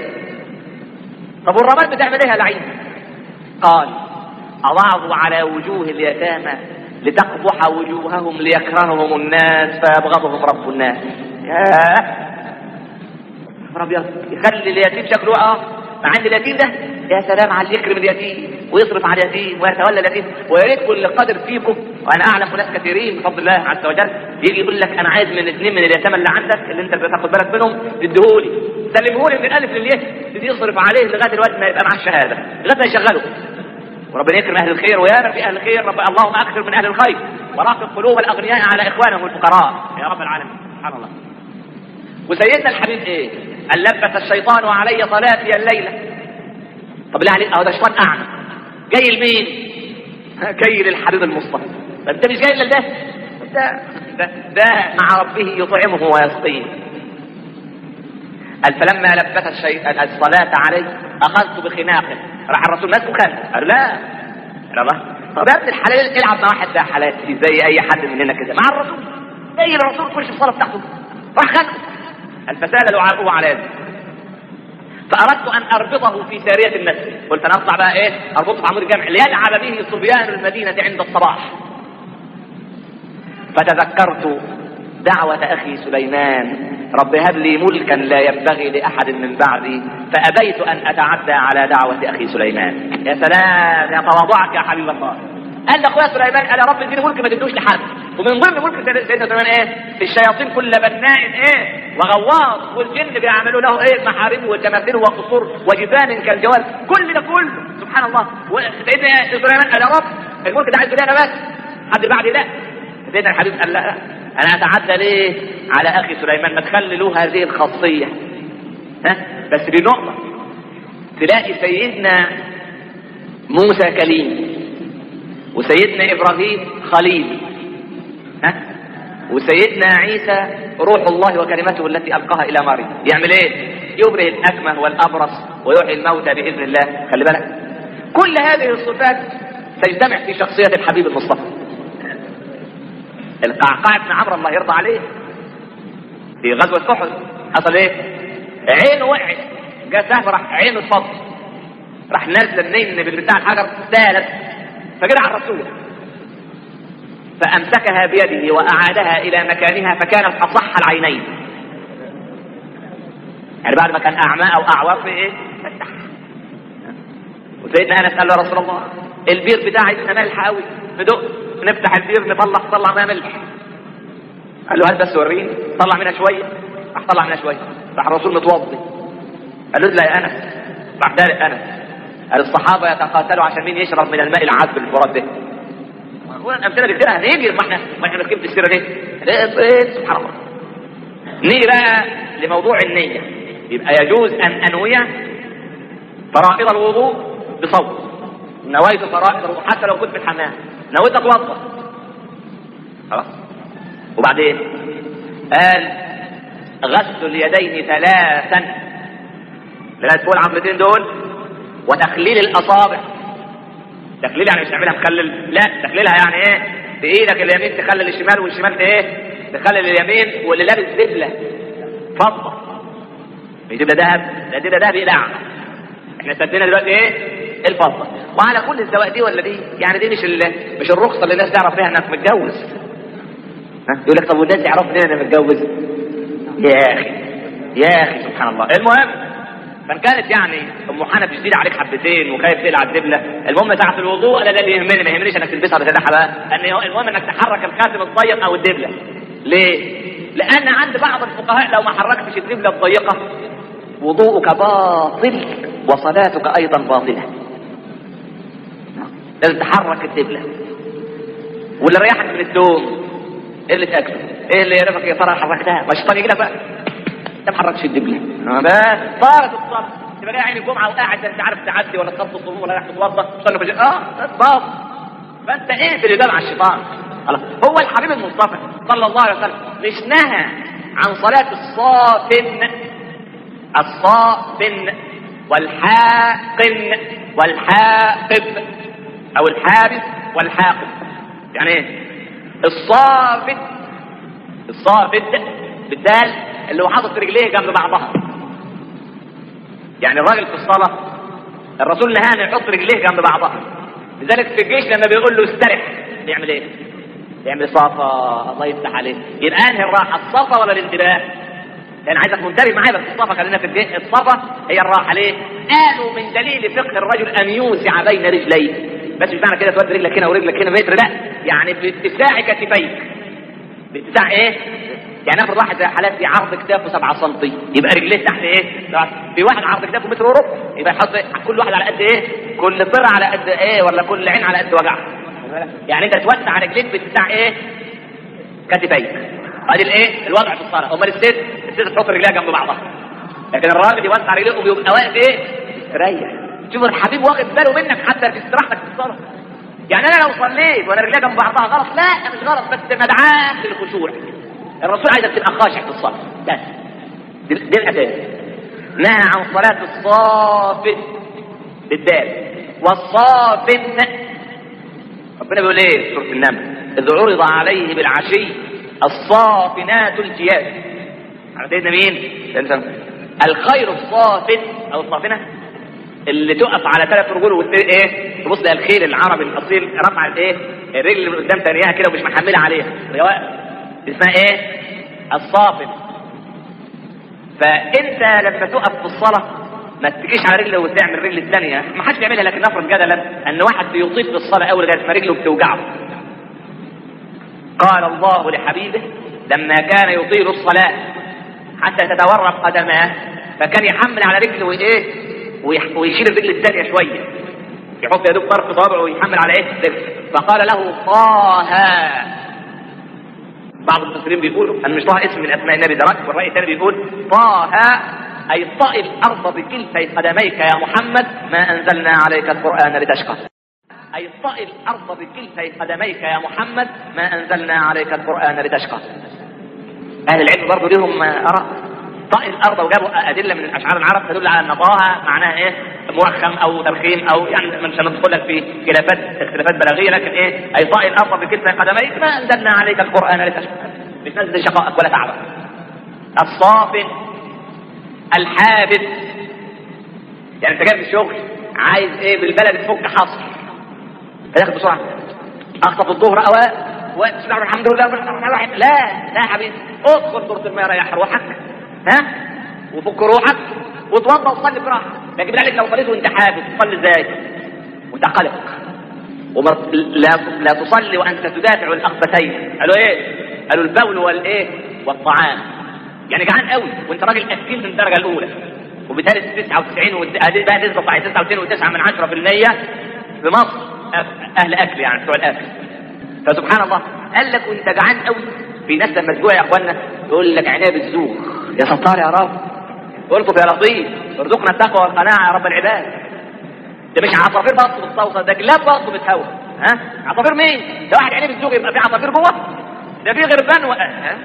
طب والرماد بتعمل ايه يا لعين؟ قال اضعه على وجوه اليتامى لتقبح وجوههم ليكرههم الناس فيبغضهم رب الناس ياه خبر ابيض يخلي اليتيم شكله اه مع ان اليتيم ده يا سلام على اللي يكرم اليتيم ويصرف على اليتيم ويتولى اليتيم ويا ريت كل قادر فيكم وانا اعلم ناس كثيرين بفضل الله عز وجل يجي يقول لك انا عايز من اثنين من اليتامى اللي عندك اللي انت بتاخد بالك منهم تديهولي سلمهولي من الالف للياء تبتدي يصرف عليه لغايه الوقت ما يبقى معاه الشهاده لغايه ما يشغله وربنا يكرم اهل الخير ويا في اهل الخير رب اللهم اكثر من اهل الخير ورافق قلوب الاغنياء على اخوانهم الفقراء يا رب العالمين سبحان الله وسيدنا الحبيب ايه؟ قال لبس الشيطان علي صلاتي الليله. طب لا عليك اهو ده شيطان اعمى. جاي لمين؟ جاي للحبيب المصطفى. طب انت مش جاي لده؟ ده ده, ده مع ربه يطعمه ويسقيه. قال فلما لبس الشيطان الصلاة عليه أخذت بخناقه راح الرسول ماسكه خانق قال لا لا ما طب يا ابن الحلال العب مع واحد ده حلال زي أي حد مننا كده مع الرسول زي الرسول كل الصلاة بتاعته راح خانقه الفساد لعابه على يده فأردت أن أربطه في سارية المسجد قلت أنا أطلع بقى إيه أربطه في عمود الجمع ليلعب به صبيان المدينة عند الصباح فتذكرت دعوة أخي سليمان رب هب لي ملكا لا ينبغي لأحد من بعدي فأبيت أن أتعدى على دعوة أخي سليمان يا سلام يا تواضعك يا حبيب الله قال لأخويا سليمان قال يا رب اديني ملك ما تدوش لحد ومن ضمن ملك سيدنا سليمان ايه الشياطين كل بناء ايه وغواص والجن بيعملوا له ايه محارم وتماثيل وقصور وجبال كالجوال كل ده كله سبحان الله سيدنا سليمان قال يا رب الملك ده عايزه لي انا بس حد بعدي لا سيدنا الحبيب قال لا انا اتعدى ليه على اخي سليمان ما تخلي له هذه الخاصيه ها بس دي نقطه تلاقي سيدنا موسى كليم وسيدنا ابراهيم خليل ها وسيدنا عيسى روح الله وكلمته التي القاها الى مريم يعمل ايه يبرئ الاكمه والابرص ويحيي الموتى باذن الله خلي بالك كل هذه الصفات تجتمع في شخصيه الحبيب المصطفى القعقاع بن عمرو الله يرضى عليه في غزوه احد حصل ايه عينه وقعت جاء سهم راح عينه اتفضل راح نازل النين بالبتاع الحجر ثالث فجرى على الرسول فامسكها بيده واعادها الى مكانها فكانت اصح العينين يعني بعد ما كان اعمى او اعور في ايه فتح وسيدنا انس قال له يا رسول الله البير بتاعي لسه مالح قوي ندق نفتح البير نطلع نطلع منها ملح قال له هات بس وريني طلع منها شويه راح طلع منها شويه راح الرسول متوضي قال له لا يا انس راح دارق انس قال الصحابه يتقاتلوا عشان مين يشرب من الماء العذب الفرات ده هو الامثله بكتير هنيجي ما احنا ما احنا ماسكين في السيره دي إيه، سبحان الله نيجي بقى لموضوع النيه يبقى يجوز ان انوي فرائض الوضوء بصوت نويت فرائض الوضوء حتى لو كنت في الحمام نويت اتوضا خلاص وبعدين قال غسل اليدين ثلاثا لغايه فوق العظمتين دول وتخليل الاصابع تخليل يعني مش تعملها مخلل لا تخليلها يعني ايه بايدك اليمين تخلل الشمال والشمال ايه تخلل اليمين واللي لابس دبله فضه مش دبله ذهب لا دبله ذهب يقلع احنا استدينا دلوقتي ايه الفضه وعلى كل الزواج دي ولا دي يعني دي مش ال- مش الرخصه اللي الناس تعرف فيها انك متجوز ها يقول لك طب والناس يعرفوا منين انا متجوز يا اخي يا اخي سبحان الله المهم فان كانت يعني ام حنف شديد عليك حبتين وخايف تقلع الدبله المهم ساعه الوضوء انا ده اللي يهمني ما يهمنيش انك تلبسها بتدحى بقى ان هو- المهم انك تحرك الخاتم الضيق او الدبله ليه؟ لان عند بعض الفقهاء لو ما حركتش الدبله الضيقه وضوءك باطل وصلاتك ايضا باطله لازم تحرك الدبله واللي ريحك من الدوم ايه اللي تاكله ايه اللي يعرفك يا ترى حركتها ما الشيطان يجي لك بقى انت ما حركتش الدبله آه بس طارت الصلاه تبقى جاي عين الجمعه وقاعد انت عارف تعدي ولا تصلي الصبح ولا رايح تتوضا تصلي في الج- اه بس باطل فانت اقفل الباب على الشيطان خلاص هو الحبيب المصطفى صلى الله عليه وسلم مش نهى عن صلاه الصافن الصافن والحاقن والحاقب او الحابس والحاقب يعني ايه الصافد الصافد بالدال اللي هو حاطط رجليه جنب بعضها يعني الراجل في الصلاه الرسول نهى ان يحط رجليه جنب بعضها لذلك في الجيش لما بيقول له استرح بيعمل ايه؟ يعمل صافا الله يفتح عليه يبقى انهي الراحه الصفا ولا الانتباه؟ لان عايزك منتبه معايا بس الصفا خلينا في الجيش الصفا هي الراحه ليه؟ قالوا من دليل فقه الرجل ان يوسع بين رجليه بس مش معنى كده تودي رجلك هنا ورجلك هنا متر لا يعني باتساع كتفيك باتساع ايه؟ يعني افرض واحد زي حالاتي عرض كتافه 7 سم يبقى رجليه تحت ايه؟ في واحد عرض كتافه متر وربع يبقى يحط كل واحد على قد ايه؟ كل طر على قد ايه ولا كل عين على قد وجعها يعني انت توسع رجليك باتساع ايه؟ كتفيك ادي الايه؟ الوضع في الصلاه امال الست الست تحط رجليها جنب بعضها لكن الراجل يوسع رجليه وبيبقى واقف ايه؟ ريح شوف الحبيب واخد باله منك حتى في استراحتك في الصلاه يعني انا لو صليت وانا رجليا جنب بعضها غلط لا مش غلط بس مدعاة للخشوع الرسول عايزك تبقى خاشع في الصلاه بس دي, دي الاساس نهى عن صلاه الصافن بالدال والصافن ربنا بيقول ايه في سوره النمل اذ عرض عليه بالعشي الصافنات الجياد على سيدنا مين؟ سيدنا الخير الصافن او الصافنه اللي تقف على ثلاث رجول وت ايه تبص لها الخيل العربي الاصيل رفع الايه الرجل اللي قدام تانيها كده ومش محمله عليها هي واقفه اسمها ايه الصافن فانت لما تقف في الصلاه ما تجيش على رجله وتعمل الرجل الثانيه ما حدش بيعملها لكن نفرض جدلا ان واحد بيطيل في الصلاه اول لغايه ما رجله بتوجعه قال الله لحبيبه لما كان يطيل الصلاه حتى تتورم قدماه فكان يحمل على رجله وايه ويح- ويشيل الرجل الثانيه شويه يحط يدوب طرف صوابعه ويحمل على ايه الرجل فقال له طه بعض المفسرين بيقولوا انا مش طه اسم من اسماء النبي ده والراي الثاني بيقول طه اي طئ الارض بكلتي قدميك يا محمد ما انزلنا عليك القران لتشقى اي طئ الارض بكلتي قدميك يا محمد ما انزلنا عليك القران لتشقى اهل العلم برضه لهم اراء طئ الارض وجابوا ادله من اشعار العرب تدل على ان طاها معناها ايه مرخم او ترخيم او يعني مش هندخل لك في خلافات اختلافات بلاغيه لكن ايه اي طئ الارض بكلتي قدميك ما انزلنا عليك القران لتشقى مش نزل شقائك ولا تعبك الصافن الحابس يعني انت جاي من الشغل عايز ايه بالبلد تفك حصر فياخد بسرعه اخطف الظهر اوقات وبسم الله الحمد لله الرحمن لا لا يا حبيبي ادخل دورة الماء ريح روحك ها وفك روحك وتوضى وصلي براحتك لكن بالله عليك لو صليت وانت حابس تصلي ازاي؟ وانت قلق ومر... لا لا تصلي وانت تدافع الاخبتين قالوا ايه؟ قالوا البول والايه؟ والطعام يعني جعان قوي وانت راجل اكيل من الدرجه الاولى وبالتالي 99 وهذه بقى نسبه صحيح 99.9 من 10% في مصر اهل اكل يعني بتوع الاكل فسبحان الله قال لك وانت جعان قوي في ناس لما تجوع يا اخوانا يقول لك عناب الزوغ يا ستار يا رب الطف يا لطيف ارزقنا التقوى والقناعه يا رب العباد ده مش عصافير بطل بتستوصل ده كلاب بطل بتهوى ها عصافير مين؟ ده واحد عناب الزوغ يبقى في عصافير جوه ده في غربان و... ها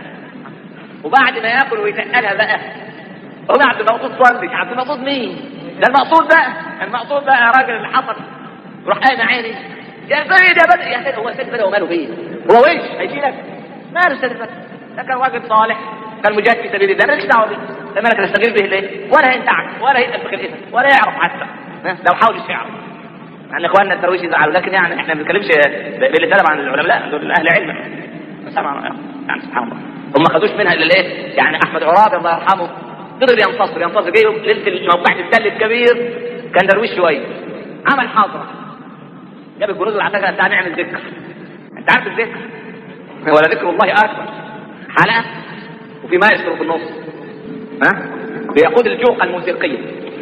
وبعد ما ياكل ويتقلها بقى وبعد ما المقصود تصلي عبد المقصود مين؟ ده المقصود بقى المقصود بقى يا راجل اللي حصل روح قايم عيني يا سيد يا بدر يا سيد هو سيد بدر وماله بيه؟ هو وش هيشيلك؟ ماله سيد بدر؟ ده كان راجل صالح كان مجاهد في سبيل الله مالكش دعوه بيه ده مالك تستغير به ليه؟ ولا هينتعك ولا هيسال في خلقتك ولا يعرف حتى لو حاول يعرف عن اخواننا الدرويش يزعلوا لكن يعني احنا ما بنتكلمش باللسان عن العلماء دول اهل علم يعني سبحان الله هم ما خدوش منها الا الايه؟ يعني احمد عرابي الله يرحمه قدر ينتصر ينتصر جه ليله موقعة التل الكبير كان درويش شويه عمل حاضره جاب الجنود العساكر تعال نعمل ذكر انت عارف الذكر ولا ذكر الله اكبر حلقه وفي مايسترو في النص ها بيقود الجوقه الموسيقيه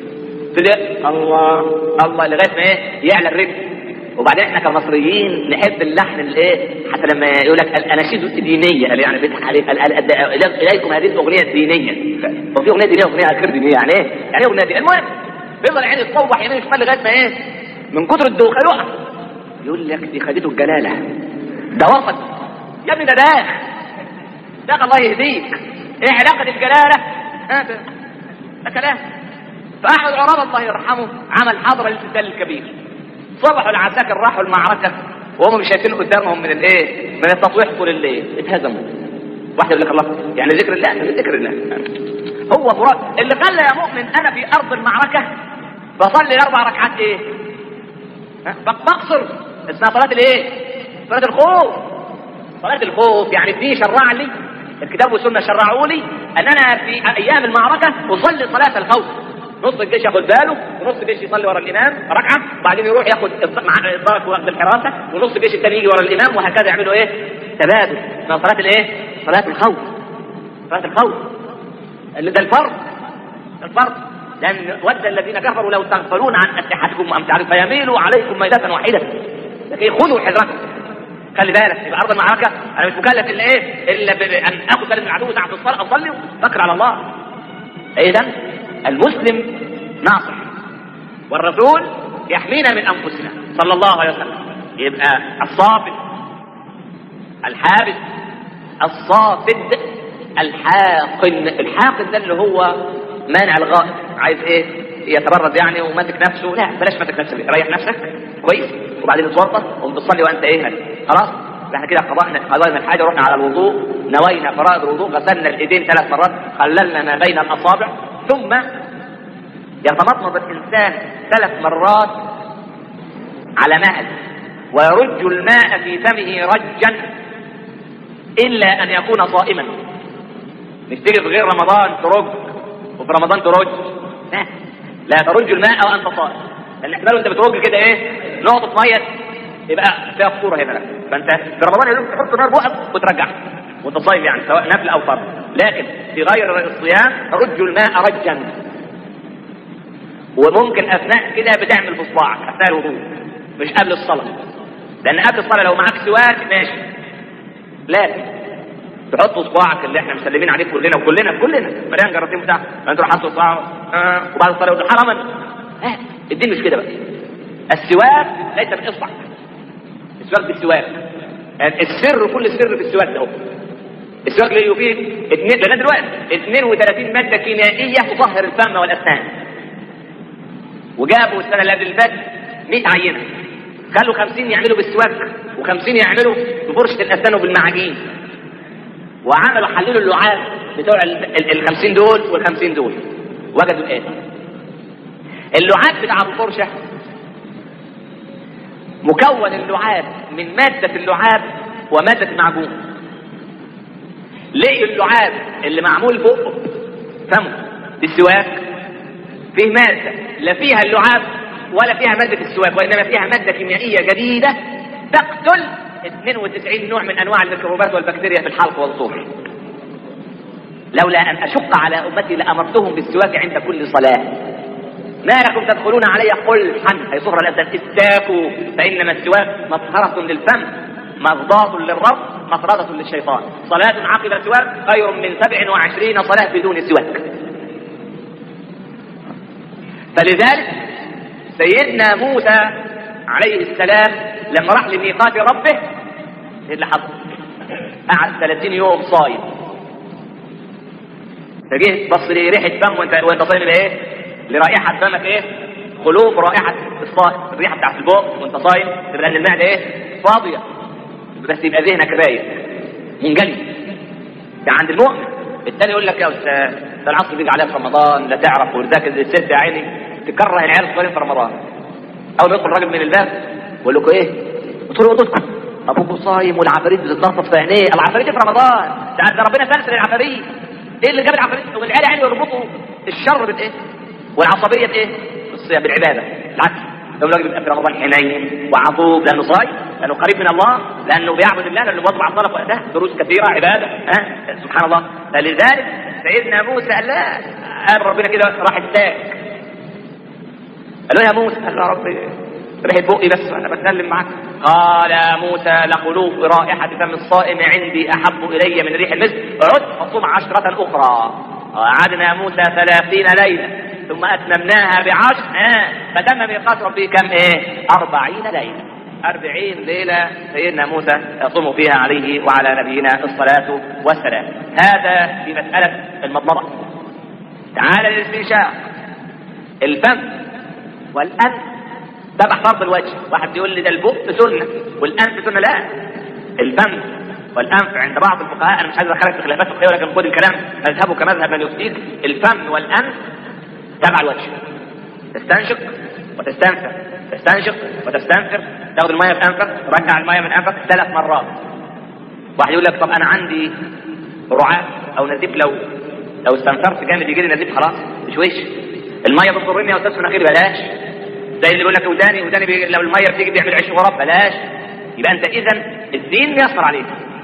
تبدا الله الله لغايه ما ايه يعلى الرتم وبعدين احنا كمصريين نحب اللحن الايه حتى لما يقول لك الاناشيد الدينيه يعني بيضحك عليك اليكم هذه الاغنيه الدينيه هو في اغنيه دينيه واغنيه غير دينيه يعني ايه؟ يعني ايه اغنيه دينيه؟ المهم بيفضل عيني يتطوح يمين شمال لغايه ما ايه؟ من كتر الدوخه يقع يقول لك دي خدته الجلاله ده وسط يا ابني ده داخ داخ الله يهديك ايه علاقه الجلاله؟ ها ده ده كلام فاحمد عراب الله يرحمه عمل حضره للسجال الكبير صبحوا العساكر راحوا المعركه وهم مش شايفين قدامهم من الايه؟ من التطويح طول الليل اتهزموا واحد يقول لك الله يعني ذكر الله من ذكر الله هو فراد اللي خلى يا مؤمن انا في ارض المعركه بصلي اربع ركعات ايه؟ بقصر اسمها صلاه الايه؟ صلاه الخوف صلاه الخوف يعني الدين شرع لي الكتاب والسنه شرعوا لي ان انا في ايام المعركه اصلي صلاه الخوف نص الجيش ياخد باله ونص الجيش يصلي ورا الامام ركعه وبعدين يروح ياخد مع الضرب وقت الحراسه ونص الجيش الثاني يجي ورا الامام وهكذا يعملوا ايه؟ تبادل اسمها صلاه الايه؟ صلاه الخوف صلاه الخوف اللي ده الفرض الفرض لان ود الذين كفروا لو تغفلون عن اسلحتكم وامتعتكم فيميلوا عليكم ميلة واحده لكن خذوا حذركم خلي بالك يبقى ارض المعركه انا مش مكلف الا ايه؟ الا بان اخذ بالي من العدو ساعه الصلاه اصلي وفكر على الله اذا المسلم ناصر والرسول يحمينا من انفسنا صلى الله عليه وسلم يبقى الصافد الحابس الصافد الحاقن الحاقن ده اللي هو مانع الغائب عايز ايه يتبرد يعني وماسك نفسه لا بلاش ماسك نفسك ريح نفسك كويس وبعدين تتوضا وتصلي وانت ايه خلاص احنا كده قضينا قضينا الحاجه رحنا على الوضوء نوينا فرائض الوضوء غسلنا الايدين ثلاث مرات خللنا ما بين الاصابع ثم يتمضمض الانسان ثلاث مرات على مهل ويرج الماء في فمه رجا الا ان يكون صائما مش تيجي في غير رمضان ترج وفي رمضان ترج لا لا ترج الماء وانت صائم لان احتمال انت بترج كده ايه نقطه ميه يبقى فيها خطوره هنا فانت في رمضان يا دوب تحط نار بقك وترجعها وانت صايم يعني سواء نفل او فرض لكن في غير الصيام رج الماء رجا وممكن اثناء كده بتعمل بصباعك اثناء الوضوء مش قبل الصلاه لان قبل الصلاه لو معاك سواك ماشي لكن تحط صباعك اللي احنا مسلمين عليه كلنا وكلنا كلنا مليان جراثيم بتاع انت تروح حاطط صباعه آه وبعد الصلاه يقول حرما آه الدين مش كده بقى السواك ليس باصبع السواك بالسواك يعني السر كل السر في السواك ده السواك اللي فيه اثنين لغايه دلوقتي 32 ماده كيميائيه تطهر الفم والاسنان وجابوا السنه اللي قبل اللي فاتت 100 عينه خلوا 50 يعملوا بالسواك و50 يعملوا بفرشه الاسنان وبالمعاجين وعملوا حللوا اللعاب بتوع ال 50 دول وال 50 دول وجدوا الايه اللعاب بتاع الفرشه مكون اللعاب من مادة اللعاب ومادة المعجون ليه اللعاب اللي معمول بقه فمه بالسواك فيه مادة لا فيها اللعاب ولا فيها مادة السواك وإنما فيها مادة كيميائية جديدة تقتل 92 نوع من أنواع الميكروبات والبكتيريا في الحلق والصوف لولا أن أشق على أمتي لأمرتهم بالسواك عند كل صلاة ما لكم تدخلون علي قلحا أي صهر الأسد استاكوا فإنما السواك مطهرة للفم مغضاة للرب مطردة للشيطان صلاة عقب السواك خير من 27 صلاة بدون سواك فلذلك سيدنا موسى عليه السلام لما راح لميقات ربه ايه اللي حصل؟ قعد 30 يوم صايم فجه بص لي ريحه فم وانت وانت صايم ايه؟ لرائحه فمك ايه؟ خلوف رائحه الصائم الريحه بتاعت البوق وانت صايم تبقى ان المعده ايه؟ فاضيه بس يبقى ذهنك رايق منجلي ده عند المؤمن الثاني يقول لك يا استاذ ده العصر بيجي عليها في رمضان لا تعرف وذاك الست يا عيني تكره العيال الصغيرين في رمضان اول ما يدخل راجل من الباب يقول لكم ايه؟ قلت له اوضتكم ابوكم صايم والعفاريت بتتنطط في عينيه العفاريت في رمضان ده ده ربنا سلسل العفاريت ايه اللي جاب العفاريت والعيال عيني يربطوا الشر بايه؟ والعصبيه بايه؟ بالصيام بالعباده العكس لو الراجل بيبقى في رمضان حنين وعطوب لانه صايم لانه قريب من الله لانه بيعبد الله لانه بيواظب على الصلاه وقتها دروس كثيره عباده ها سبحان الله فلذلك سيدنا موسى قال لا قال ربنا كده راح الساك قال له يا موسى قال له يا رب ريحه بقي بس وانا بتكلم معاك قال يا موسى لخلوف رائحه فم الصائم عندي احب الي من ريح المسك عد فصم عشره اخرى وقعدنا موسى ثلاثين ليله ثم اتممناها بعشر آه. فتم ميقات ربي كم ايه اربعين ليله أربعين ليلة سيدنا موسى يصوم فيها عليه وعلى نبينا الصلاة والسلام هذا في مسألة المضمضة تعال للاستنشاق الفم والأنف تبع فرض الوجه واحد يقول لي ده البق سنة والأنف سنة لا الفم والأنف عند بعض الفقهاء أنا مش عايز أدخلك في خلافات فقهية ولكن خد الكلام مذهبه كمذهب من يفتيك الفم والأنف تبع الوجه تستنشق وتستنفر تستنشق وتستنفر تاخد الميه في انفك ترجع الميه من انفك ثلاث مرات واحد يقول لك طب انا عندي رعاة او نزيف لو لو استنفرت جامد يجي لي نزيف خلاص مش وش الميه بتضرني يا استاذ في مناخيري بلاش زي اللي بيقول لك وداني وداني بي... لو الميه بتيجي بيعمل عيش غراب بلاش يبقى انت اذا الدين بيسر عليك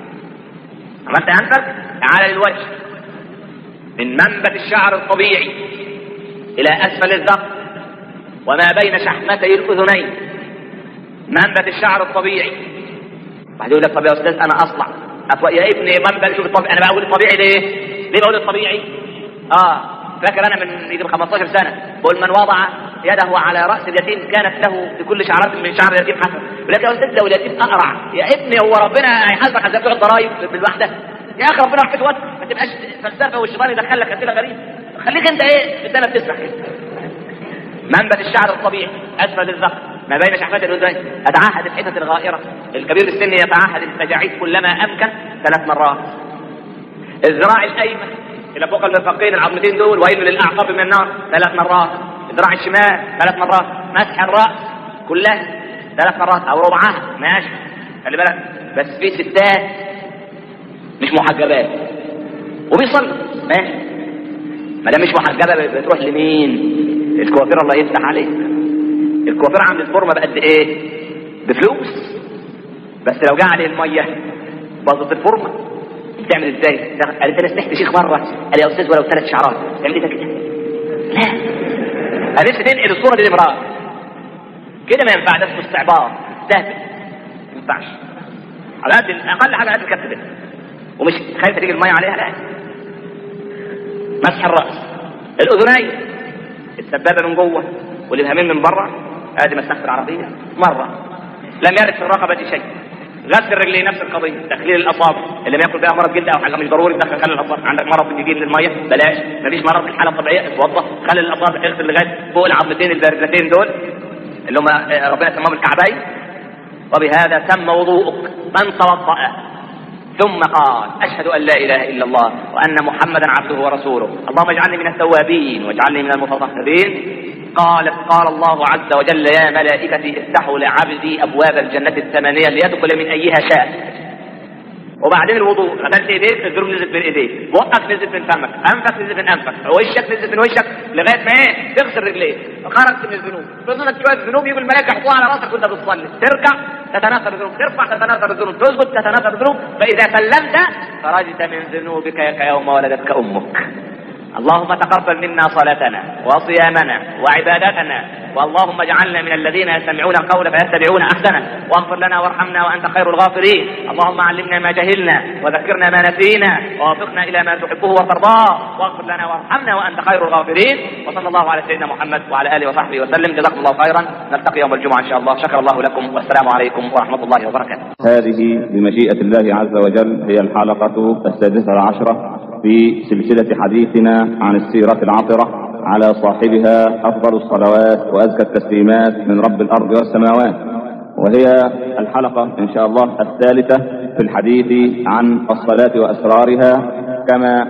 عملت انفك تعال للوجه من منبت الشعر الطبيعي الى اسفل الذقن وما بين شحمتي الاذنين منبت الشعر الطبيعي واحد يقول لك طب يا استاذ انا اصلع أطلع يا ابني منبت شوف الطبيعي انا بقول الطبيعي ليه؟ ليه بقول الطبيعي؟ اه فاكر انا من يجي 15 سنه بقول من وضع يده على راس اليتيم كانت له بكل شعرات من شعر اليتيم حسن يقول لك يا استاذ لو اليتيم اقرع يا ابني هو ربنا هيحاسبك على بتوع الضرايب بالوحده يا اخي ربنا رحمته واسع ما تبقاش فلسفه والشيطان يدخل لك اسئله غريبه خليك انت ايه قدامك تسمع كده منبت الشعر الطبيعي اسفل الذقن ما بين شحمات الاذنين اتعهد الحتت الغائره الكبير السن يتعهد التجاعيد كلما امكن ثلاث مرات الذراع الايمن الى فوق المرفقين العظمتين دول ويل للاعصاب من النار ثلاث مرات الذراع الشمال ثلاث مرات مسح الراس كلها ثلاث مرات او ربعها ماشي خلي بالك بس في ستات مش محجبات وبيصلي ماشي ما دام مش محجبه بتروح لمين؟ الكوافير الله يفتح عليك الكوافير عند الفورمه بقد ايه؟ بفلوس بس لو جه عليه الميه باظت الفورمه بتعمل ازاي؟ قالت انا سمعت شيخ مره قال يا استاذ ولو ثلاث شعرات تعمل ايه كده؟ لا انا نفسي تنقل الصوره دي لامراه كده ما ينفع ده اسمه استعباط استهبل ما ينفعش على قد اقل حاجه قد الكف ده ومش خايفه تيجي الميه عليها لا مسح الراس الاذنين السبابه من جوه والابهامين من بره ادي مسحت العربيه مره لم يرد في الرقبة شيء غسل الرجلين نفس القضية تخليل الأصابع اللي بياكل فيها مرض جلد أو حاجة مش ضروري تدخل خلل الأصابع عندك مرض يجيب للمية بلاش مفيش مرض في الحالة الطبيعية اتوضى خلل الأصابع اغسل لغاية فوق العظمتين البارزتين دول اللي هم ربنا سماهم الكعبين وبهذا تم وضوءك من توضأ ثم قال أشهد أن لا إله إلا الله وأن محمدا عبده ورسوله اللهم اجعلني من التوابين واجعلني من المتطهرين قالت قال الله عز وجل يا ملائكتي افتحوا لعبدي أبواب الجنة الثمانية ليدخل من أيها شاء وبعدين الوضوء غسلت ايديك الذنوب نزلت من ايديك بقك نزلت من فمك انفك نزلت من انفك وشك نزلت من وشك لغايه ما ايه تغسل رجليك خرجت من الذنوب بظنك شويه ذنوب يجوا الملائكه يحطوها على راسك وانت بتصلي تركع تتناثر الذنوب ترفع تتناثر الذنوب تسجد تتناثر الذنوب فاذا سلمت خرجت من ذنوبك كيوم ولدتك امك اللهم تقبل منا صلاتنا وصيامنا وعبادتنا واللهم اجعلنا من الذين يستمعون القول فيتبعون احسنه واغفر لنا وارحمنا وانت خير الغافرين اللهم علمنا ما جهلنا وذكرنا ما نسينا ووفقنا الى ما تحبه وترضاه واغفر لنا وارحمنا وانت خير الغافرين وصلى الله على سيدنا محمد وعلى اله وصحبه وسلم جزاكم الله خيرا نلتقي يوم الجمعه ان شاء الله شكر الله لكم والسلام عليكم ورحمه الله وبركاته هذه بمشيئة الله عز وجل هي الحلقة السادسة عشرة في سلسلة حديثنا عن السيرة العطرة على صاحبها أفضل الصلوات وأزكى التسليمات من رب الأرض والسماوات وهي الحلقة إن شاء الله الثالثة في الحديث عن الصلاة وأسرارها كما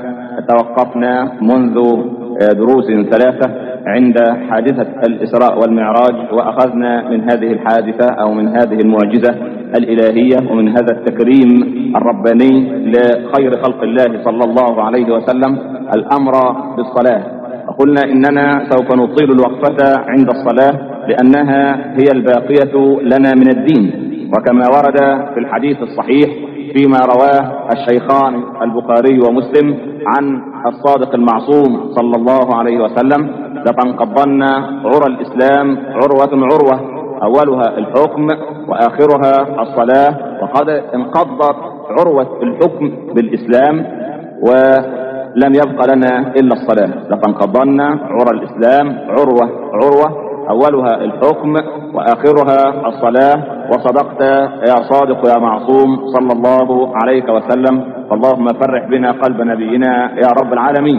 توقفنا منذ دروس ثلاثة عند حادثة الإسراء والمعراج وأخذنا من هذه الحادثة أو من هذه المعجزة الإلهية ومن هذا التكريم الرباني لخير خلق الله صلى الله عليه وسلم الأمر بالصلاة وقلنا إننا سوف نطيل الوقفة عند الصلاة لأنها هي الباقية لنا من الدين وكما ورد في الحديث الصحيح فيما رواه الشيخان البخاري ومسلم عن الصادق المعصوم صلى الله عليه وسلم لتنقضن عرى الإسلام عروة عروة أولها الحكم وآخرها الصلاة وقد انقضت عروة الحكم بالإسلام ولم يبق لنا إلا الصلاة لتنقضن عرى الإسلام عروة عروة أولها الحكم وآخرها الصلاة وصدقت يا صادق يا معصوم صلى الله عليك وسلم فاللهم فرح بنا قلب نبينا يا رب العالمين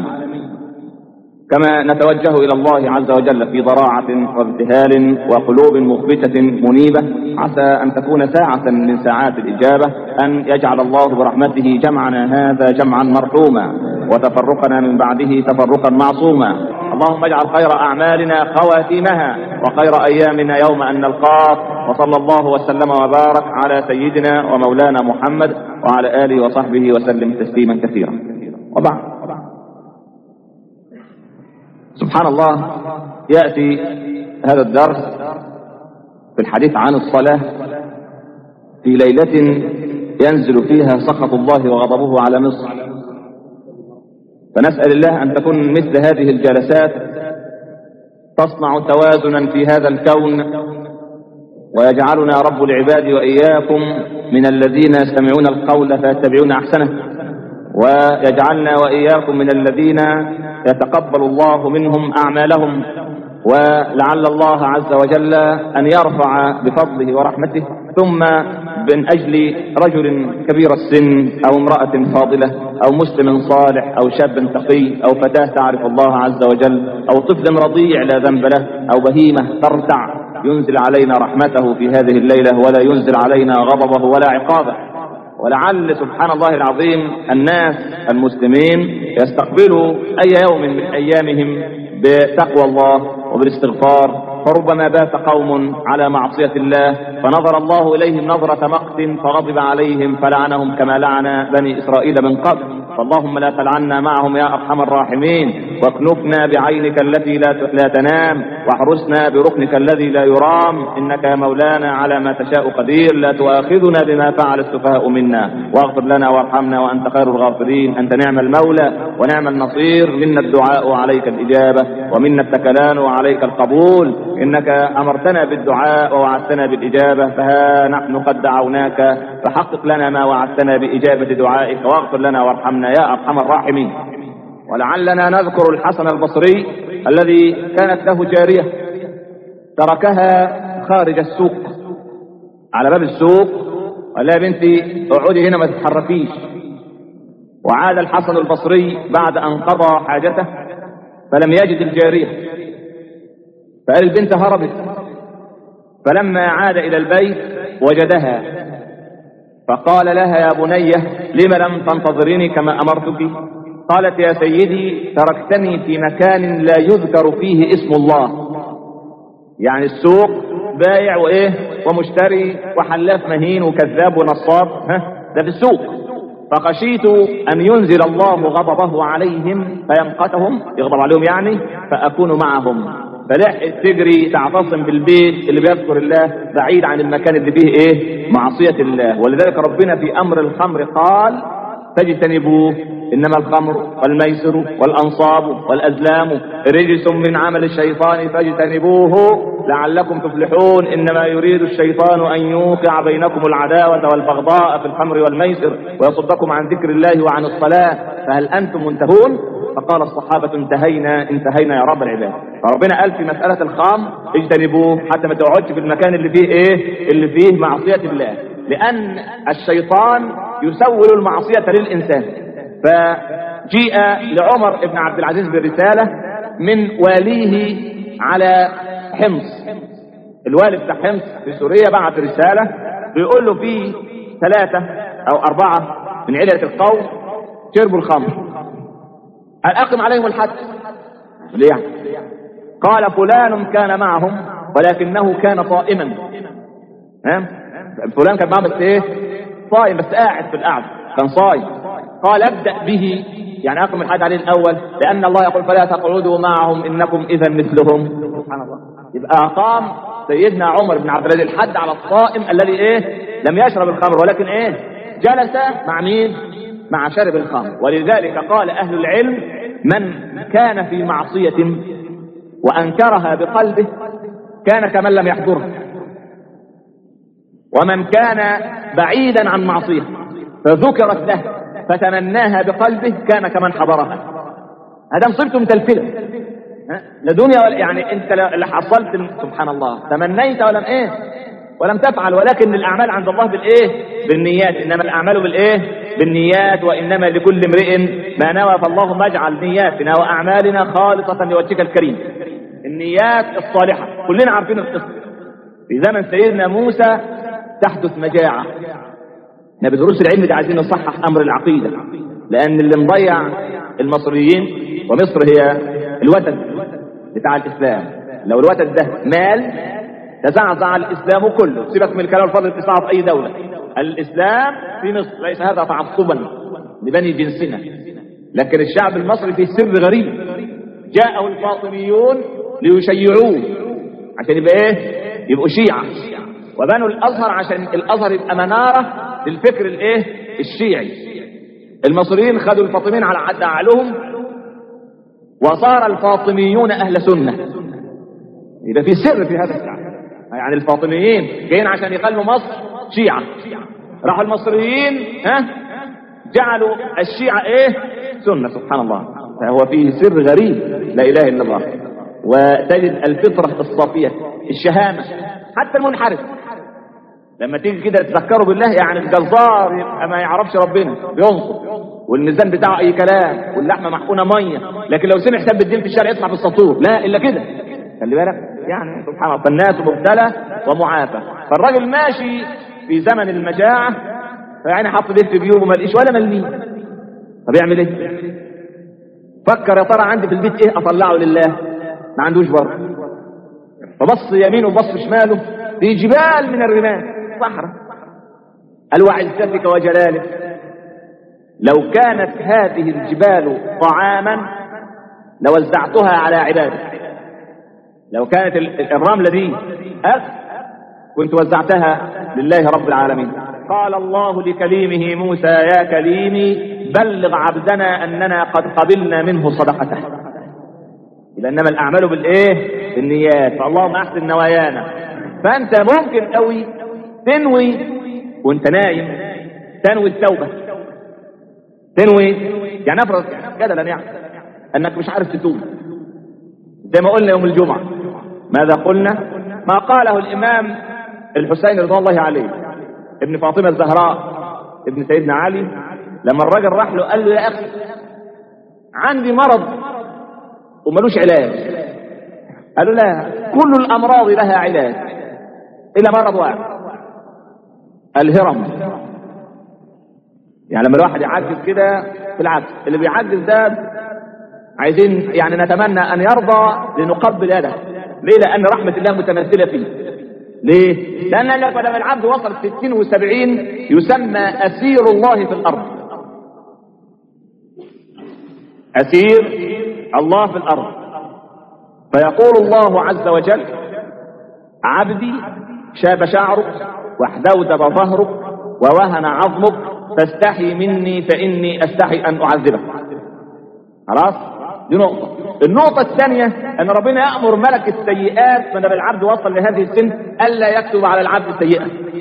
كما نتوجه إلى الله عز وجل في ضراعة وابتهال وقلوب مخبتة منيبة عسى أن تكون ساعة من ساعات الإجابة أن يجعل الله برحمته جمعنا هذا جمعا مرحوما وتفرقنا من بعده تفرقا معصوما اللهم اجعل خير أعمالنا خواتيمها وخير أيامنا يوم أن نلقاك وصلى الله وسلم وبارك على سيدنا ومولانا محمد وعلى آله وصحبه وسلم تسليما كثيرا وبعد سبحان الله يأتي هذا الدرس في الحديث عن الصلاة في ليلة ينزل فيها سخط الله وغضبه على مصر فنسأل الله أن تكون مثل هذه الجلسات تصنع توازنا في هذا الكون ويجعلنا رب العباد وإياكم من الذين يستمعون القول فيتبعون أحسنه ويجعلنا وإياكم من الذين يتقبل الله منهم أعمالهم ولعل الله عز وجل أن يرفع بفضله ورحمته ثم من أجل رجل كبير السن أو امرأة فاضلة أو مسلم صالح أو شاب تقي أو فتاة تعرف الله عز وجل أو طفل رضيع لا ذنب له أو بهيمة ترتع ينزل علينا رحمته في هذه الليلة ولا ينزل علينا غضبه ولا عقابه ولعل سبحان الله العظيم الناس المسلمين يستقبلوا أي يوم من أيامهم بتقوى الله وبالاستغفار فربما بات قوم على معصية الله فنظر الله إليهم نظرة مقت فغضب عليهم فلعنهم كما لعن بني إسرائيل من قبل فاللهم لا تلعنا معهم يا أرحم الراحمين واكنفنا بعينك التي لا لا تنام واحرسنا بركنك الذي لا يرام إنك يا مولانا على ما تشاء قدير لا تؤاخذنا بما فعل السفهاء منا واغفر لنا وارحمنا وأنت خير الغافرين أنت نعم المولى ونعم النصير منا الدعاء وعليك الإجابة ومنا التكلان وعليك القبول إنك أمرتنا بالدعاء ووعدتنا بالإجابة فها نحن قد دعوناك فحقق لنا ما وعدتنا بإجابة دعائك واغفر لنا وارحمنا يا أرحم الراحمين ولعلنا نذكر الحسن البصري الذي كانت له جارية تركها خارج السوق على باب السوق قال لها يا بنتي اقعدي هنا ما تتحركيش وعاد الحسن البصري بعد ان قضى حاجته فلم يجد الجاريه فقال البنت هربت فلما عاد الى البيت وجدها فقال لها يا بني لم لم تنتظريني كما امرتك قالت يا سيدي تركتني في مكان لا يذكر فيه اسم الله يعني السوق بايع وايه ومشتري وحلاف مهين وكذاب ونصاب ها ده في السوق فخشيت ان ينزل الله غضبه عليهم فيمقتهم يغضب عليهم يعني فاكون معهم فلحقت تجري تعتصم بالبيت اللي بيذكر الله بعيد عن المكان اللي فيه ايه معصية الله ولذلك ربنا في امر الخمر قال فاجتنبوه انما الخمر والميسر والانصاب والازلام رجس من عمل الشيطان فاجتنبوه لعلكم تفلحون انما يريد الشيطان ان يوقع بينكم العداوه والبغضاء في الخمر والميسر ويصدكم عن ذكر الله وعن الصلاه فهل انتم منتهون فقال الصحابة انتهينا انتهينا يا رب العباد فربنا قال في مسألة الخام اجتنبوه حتى ما تقعدش في المكان اللي فيه ايه اللي فيه معصية الله لأن الشيطان يسول المعصية للإنسان فجيء لعمر بن عبد العزيز برسالة من واليه على حمص الوالي بتاع حمص في سوريا بعت رسالة بيقول له في ثلاثة أو أربعة من علة القوم شربوا الخمر قال أقم عليهم الحد ليه يعني؟ قال فلان كان معهم ولكنه كان صائما ها فلان كان معهم بس ايه صائم بس قاعد في القعده كان صايم قال ابدا به يعني اقم الحد عليه الاول لان الله يقول فلا تقعدوا معهم انكم اذا مثلهم سبحان الله يبقى اقام سيدنا عمر بن عبد العزيز الحد على الصائم الذي ايه لم يشرب الخمر ولكن ايه جلس مع مين مع شرب الخمر ولذلك قال اهل العلم من كان في معصيه وانكرها بقلبه كان كمن لم يحضرها ومن كان بعيدا عن معصيه فذكرت له فتمناها بقلبه كان كمن حضرها هذا مصيبته متلفله لا دنيا ولا يعني انت اللي حصلت سبحان الله تمنيت ولم ايه ولم تفعل ولكن الاعمال عند الله بالايه بالنيات انما الاعمال بالايه بالنيات وانما لكل امرئ ما نوى فاللهم اجعل نياتنا واعمالنا خالصه لوجهك الكريم النيات الصالحه كلنا عارفين القصه في زمن سيدنا موسى تحدث مجاعه احنا بدروس العلم دي عايزين نصحح امر العقيده لان اللي مضيع المصريين ومصر هي الوتد بتاع الاسلام لو الوتد ده مال تزعزع الاسلام كله سيبك من الكلام الفاضل في اي دوله الاسلام في مصر ليس هذا تعصبا لبني جنسنا لكن الشعب المصري فيه سر غريب جاءه الفاطميون ليشيعوه عشان يبقى ايه يبقوا شيعة وبنوا الازهر عشان الازهر يبقى منارة للفكر الايه الشيعي المصريين خدوا الفاطميين على عد عقلهم وصار الفاطميون اهل سنة يبقى في سر في هذا الشعب يعني الفاطميين جايين عشان يخلوا مصر شيعة راحوا المصريين ها جعلوا الشيعة ايه سنة سبحان الله فهو فيه سر غريب لا اله الا الله وتجد الفطرة الصافية الشهامة حتى المنحرف لما تيجي كده تذكروا بالله يعني الجزار يبقى ما يعرفش ربنا بينصب والميزان بتاعه اي كلام واللحمه محقونه ميه لكن لو سمع حساب الدين في الشارع يطلع بالسطور لا الا كده خلي بالك يعني سبحان الله فالناس مبتلى ومعافى فالراجل ماشي في زمن المجاعه فيعني حط بيت في جيوبه ما لقيش ولا مليم طب يعمل ايه؟ فكر يا ترى عندي في البيت ايه اطلعه لله ما عندوش بره فبص يمينه وبص شماله في جبال من الرمال صحراء قال وعزتك وجلالك لو كانت هذه الجبال طعاما لوزعتها على عبادك لو كانت الرملة دي أكل كنت وزعتها لله رب العالمين قال الله لكليمه موسى يا كليمي بلغ عبدنا أننا قد قبلنا منه صدقته إذا إنما الأعمال بالإيه بالنيات فاللهم أحسن نوايانا فأنت ممكن قوي تنوي وأنت نايم تنوي التوبة تنوي يعني افرض جدلا يعني انك مش عارف تتوب زي ما قلنا يوم الجمعه ماذا قلنا ما قاله الامام الحسين رضوان الله عليه ابن فاطمة الزهراء ابن سيدنا علي لما الراجل راح له قال له يا أخي عندي مرض وملوش علاج قالوا لا كل الأمراض لها علاج إلا مرض واحد الهرم يعني لما الواحد يعجز كده في العكس اللي بيعجز ده عايزين يعني نتمنى ان يرضى لنقبل يده ليه لان رحمه الله متمثله فيه ليه لان قال لك لما العبد وصل 60 و70 يسمى اسير الله في الارض اسير الله في الارض فيقول الله عز وجل عبدي شاب شعرك واحدودب ظهرك ووهن عظمك فاستحي مني فاني استحي ان اعذبك خلاص دي نقطة النقطة الثانية ان ربنا يأمر ملك السيئات من العبد وصل لهذه السن الا يكتب على العبد سيئة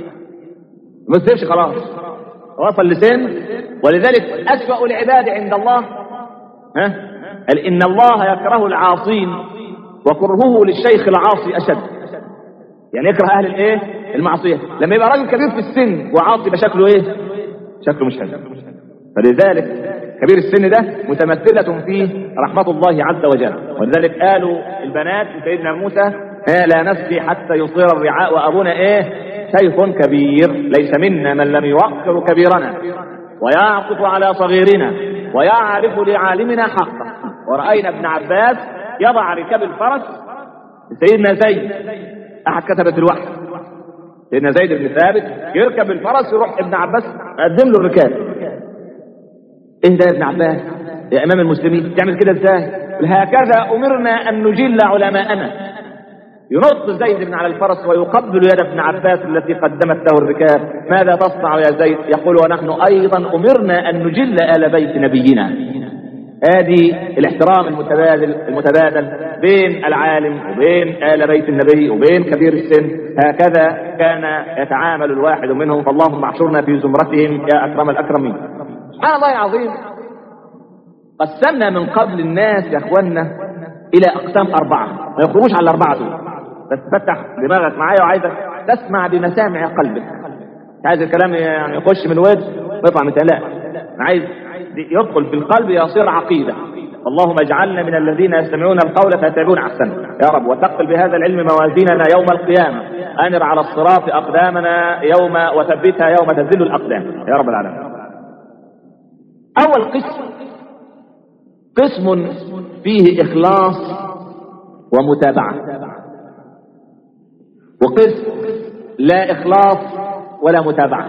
ما يصيرش خلاص وصل لسن ولذلك أسوأ العباد عند الله ها قال إن الله يكره العاصين وكرهه للشيخ العاصي أشد يعني يكره أهل الإيه المعصية لما يبقى راجل كبير في السن وعاصي يبقى شكله إيه شكله مش حلو فلذلك كبير السن ده متمثلة فيه رحمة الله عز وجل ولذلك قالوا البنات لسيدنا موسى آه لا نسقي حتى يصير الرعاء وأبونا إيه شيخ كبير ليس منا من لم يوقر كبيرنا ويعطف على صغيرنا ويعرف لعالمنا حقه ورأينا ابن عباس يضع ركاب الفرس سيدنا زيد أحد كتبة الوحي سيدنا زيد بن ثابت يركب الفرس يروح ابن عباس قدم له الركاب ايه ده يا ابن عباس يا امام المسلمين تعمل كده ازاي هكذا امرنا ان نجل علماءنا ينط زيد بن على الفرس ويقبل يد ابن عباس التي قدمت له الركاب ماذا تصنع يا زيد يقول ونحن ايضا امرنا ان نجل ال بيت نبينا ادي الاحترام المتبادل المتبادل بين العالم وبين ال بيت النبي وبين كبير السن هكذا كان يتعامل الواحد منهم فاللهم احشرنا في زمرتهم يا اكرم الاكرمين سبحان الله العظيم قسمنا من قبل الناس يا اخوانا الى اقسام اربعه ما يخرجوش على الاربعه دول بس فتح دماغك معايا وعايزك تسمع بمسامع قلبك عايز الكلام يعني يخش من الوجه ويطلع من لا انا عايز يدخل في القلب يصير عقيده اللهم اجعلنا من الذين يستمعون القول فيتبعون احسنه يا رب وثقل بهذا العلم موازيننا يوم القيامه انر على الصراط اقدامنا يوم وثبتها يوم تزل الاقدام يا رب العالمين اول قسم قسم فيه اخلاص ومتابعه وقسم لا اخلاص ولا متابعه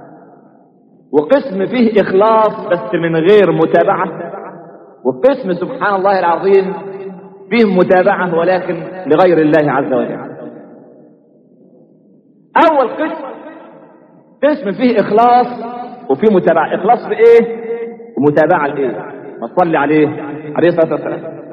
وقسم فيه اخلاص بس من غير متابعه وقسم سبحان الله العظيم فيه متابعه ولكن لغير الله عز وجل اول قسم قسم فيه اخلاص وفيه متابعه اخلاص في ايه ومتابعه لايه ما تصلي عليه عليه الصلاه والسلام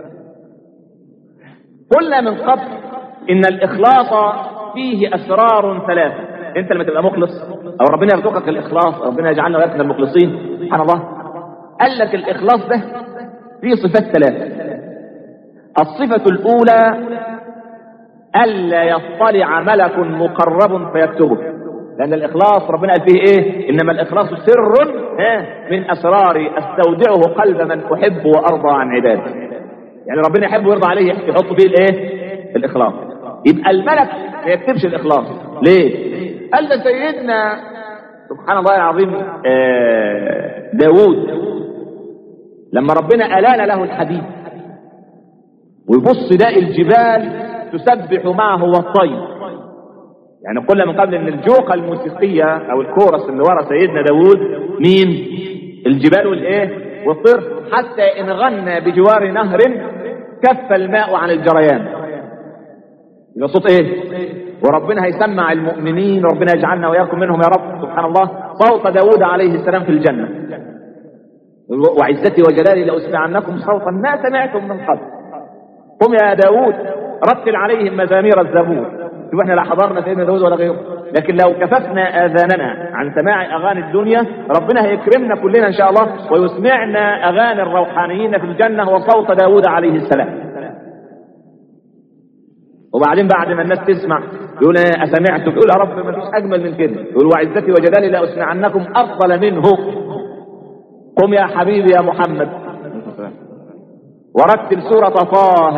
قلنا من قبل ان الاخلاص فيه اسرار ثلاثه انت لما تبقى مخلص او ربنا يرزقك الاخلاص ربنا يجعلنا وياك من المخلصين سبحان الله قال لك الاخلاص ده فيه صفات ثلاثه الصفه الاولى الا يطلع ملك مقرب فيكتبه لان الاخلاص ربنا قال فيه ايه انما الاخلاص سر من اسراري استودعه قلب من احب وارضى عن عبادي يعني ربنا يحب ويرضى عليه يحط فيه الايه الاخلاص يبقى الملك ما يكتبش الاخلاص ليه قال ده سيدنا سبحان الله العظيم آه داود لما ربنا ألان له الحديد ويبص يلاقي الجبال تسبح معه والطير يعني قلنا من قبل ان الجوقة الموسيقية او الكورس اللي ورا سيدنا داود مين الجبال والايه والطير حتى ان غنى بجوار نهر كف الماء عن الجريان يبقى صوت ايه وربنا هيسمع المؤمنين وربنا يجعلنا واياكم منهم يا رب سبحان الله صوت داود عليه السلام في الجنة وعزتي وجلالي لأسمعنكم صوتا ما سمعتم من قبل قم يا داود رتل عليهم مزامير الزبور شوف احنا لا حضرنا سيدنا داود ولا غيره لكن لو كففنا اذاننا عن سماع اغاني الدنيا ربنا هيكرمنا كلنا ان شاء الله ويسمعنا اغاني الروحانيين في الجنه وصوت داود عليه السلام وبعدين بعد ما الناس تسمع يقول ايه اسمعت يقول يا رب ما فيش اجمل من كده يقول وعزتي وجلالي لا اسمعنكم افضل منه قم يا حبيبي يا محمد ورتل سورة طه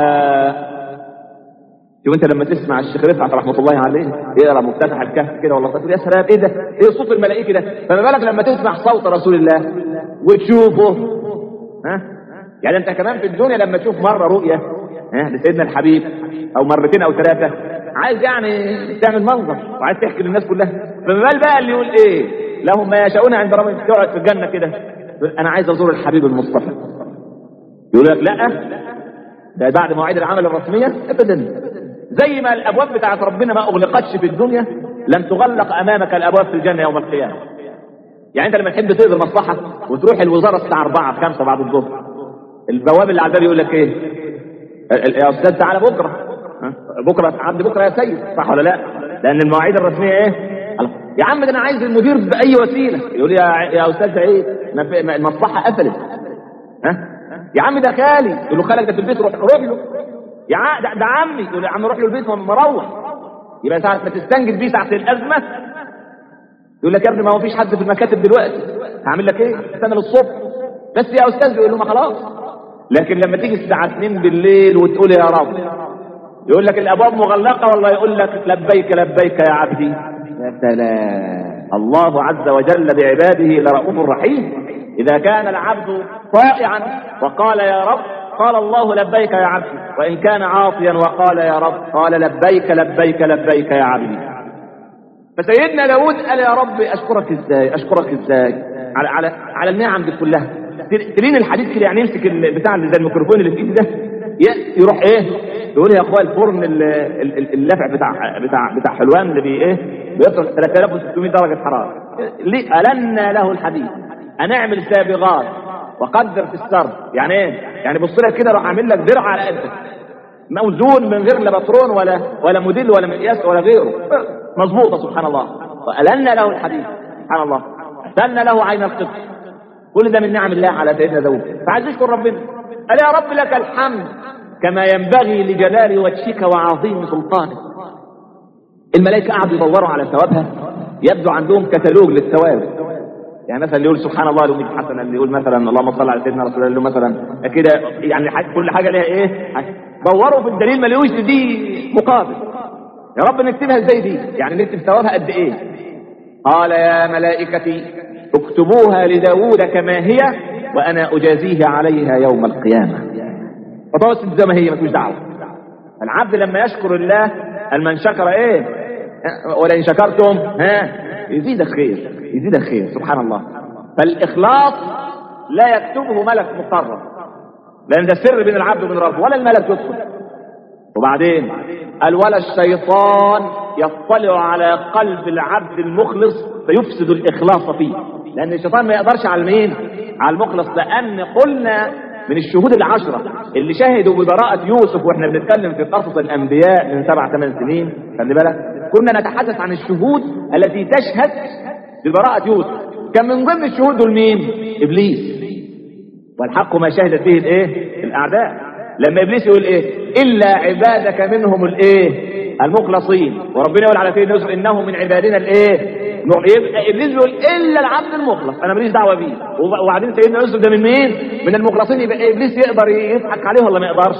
شوف انت لما تسمع الشيخ رفعت رحمه الله عليه يقرا مفتتح الكهف كده والله تقول يا سلام ايه ده؟ ايه صوت الملائكه ده؟ فما بالك لما تسمع صوت رسول الله وتشوفه ها؟ يعني انت كمان في الدنيا لما تشوف مره رؤيه ها لسيدنا الحبيب او مرتين او ثلاثه عايز يعني تعمل منظر وعايز تحكي للناس كلها فما بال بقى اللي يقول ايه؟ لهم ما يشاءون عند ربهم تقعد في الجنه كده يقول انا عايز ازور الحبيب المصطفى يقول لك لا ده بعد مواعيد العمل الرسميه ابدا زي ما الابواب بتاعت ربنا ما اغلقتش في الدنيا لن تغلق امامك الابواب في الجنه يوم القيامه يعني انت لما تحب تقضي مصلحه وتروح الوزاره الساعه 4 5 بعد الظهر البواب اللي على الباب يقول لك ايه يا استاذ تعالى بكره ها؟ بكره عبد بكره يا سيد صح ولا لا لان المواعيد الرسميه ايه يا عم ده انا عايز المدير باي وسيله يقول لي يا يا استاذ ايه ما في- ما- المصلحه قفلت ها يا عم ده خالي يقول له خالك ده في البيت روح روح له يا ع... ده, ده عمي يقول له يا عم روح له البيت مروح يبقى ساعه ما تستنجد بيه ساعه الازمه يقول لك يا ابني ما هو فيش حد في المكاتب دلوقتي هعمل لك ايه استنى للصبح بس يا استاذ يقول له ما خلاص لكن لما تيجي الساعه 2 بالليل وتقول يا رب يقول لك الابواب مغلقه والله يقول لك لبيك لبيك يا عبدي يا سلام الله عز وجل بعباده لرؤوف رحيم اذا كان العبد طائعا وقال يا رب قال الله لبيك يا عبدي وان كان عاصيا وقال يا رب قال لبيك لبيك لبيك يا عبدي فسيدنا داود قال يا رب اشكرك ازاي اشكرك ازاي على على على النعم دي كلها تلين الحديد كده يعني يمسك البتاع اللي زي الميكروفون اللي في ايدي ده ي- يروح ايه يقول يا اخويا الفرن ال- ال- ال- اللافع بتاع بتاع بتاع حلوان اللي بي ايه بيطلق 3600 درجه حراره ليه ألنا له الحديد هنعمل سابغات وقدر في السرد يعني ايه يعني بص لك كده راح اعمل لك درع على قدك موزون من غير لا بطرون ولا ولا موديل ولا مقياس ولا غيره مظبوطه سبحان الله وألنا له الحديد سبحان الله أسلنا له عين القط كل ده من نعم الله على سيدنا داود فعايز يشكر ربنا قال يا رب لك الحمد كما ينبغي لجلال وجهك وعظيم سلطانك الملائكة قعدوا يدوروا على ثوابها يبدو عندهم كتالوج للثواب يعني مثلا اللي يقول سبحان الله له 100 حسنه اللي يقول مثلا اللهم صل على سيدنا رسول الله اللي يقول مثلا كده يعني حاجة كل حاجه ليها ايه دوروا في الدليل ما لقوش دي مقابل يا رب نكتبها ازاي دي يعني نكتب ثوابها قد ايه قال يا ملائكتي اكتبوها لداود كما هي وانا اجازيه عليها يوم القيامه فتوسط زي ما هي مالكوش دعوه العبد لما يشكر الله قال من شكر ايه ولئن شكرتم ها يزيدك خير يزيدك خير سبحان الله فالاخلاص لا يكتبه ملك مقرب لان ده سر بين العبد وبين ربه ولا الملك يدخل وبعدين قال ولا الشيطان يطلع على قلب العبد المخلص فيفسد الاخلاص فيه لان الشيطان ما يقدرش على مين على المخلص لان قلنا من الشهود العشرة اللي شهدوا ببراءة يوسف واحنا بنتكلم في قصص الانبياء من سبع ثمان سنين خلي بالك كنا نتحدث عن الشهود التي تشهد ببراءة يوسف كان من ضمن الشهود دول مين ابليس والحق ما شهدت به الايه الاعداء لما ابليس يقول ايه الا عبادك منهم الايه المخلصين وربنا يقول على سيدنا يوسف انه من عبادنا الايه يبقى ابليس بيقول الا العبد المخلص انا ماليش دعوه بيه وبعدين سيدنا يوسف ده من مين من المخلصين يبقى ابليس يقدر يضحك عليه ولا ما يقدرش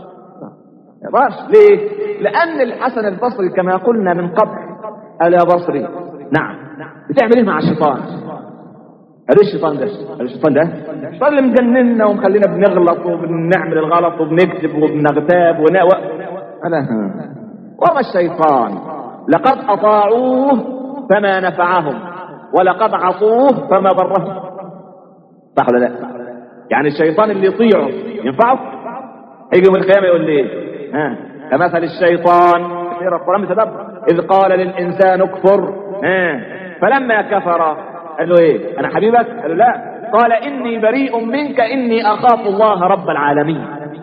ما يقدرش ليه لان الحسن البصري كما قلنا من قبل قال يا بصري نعم بتعمل ايه مع الشيطان قالوا الشيطان ده قالوا الشيطان ده الشيطان اللي مجننا ومخلينا بنغلط وبنعمل الغلط وبنكذب وبنغتاب ون... و... أنا وما الشيطان لقد أطاعوه فما نفعهم ولقد عصوه فما ضرهم صح ولا لا يعني الشيطان اللي يطيعه ينفعه هيجي يوم القيامة يقول لي ها كمثل الشيطان في القرآن بتدبر إذ قال للإنسان اكفر ها فلما كفر قال له ايه انا حبيبك قال له لا قال اني بريء منك اني اخاف الله رب العالمين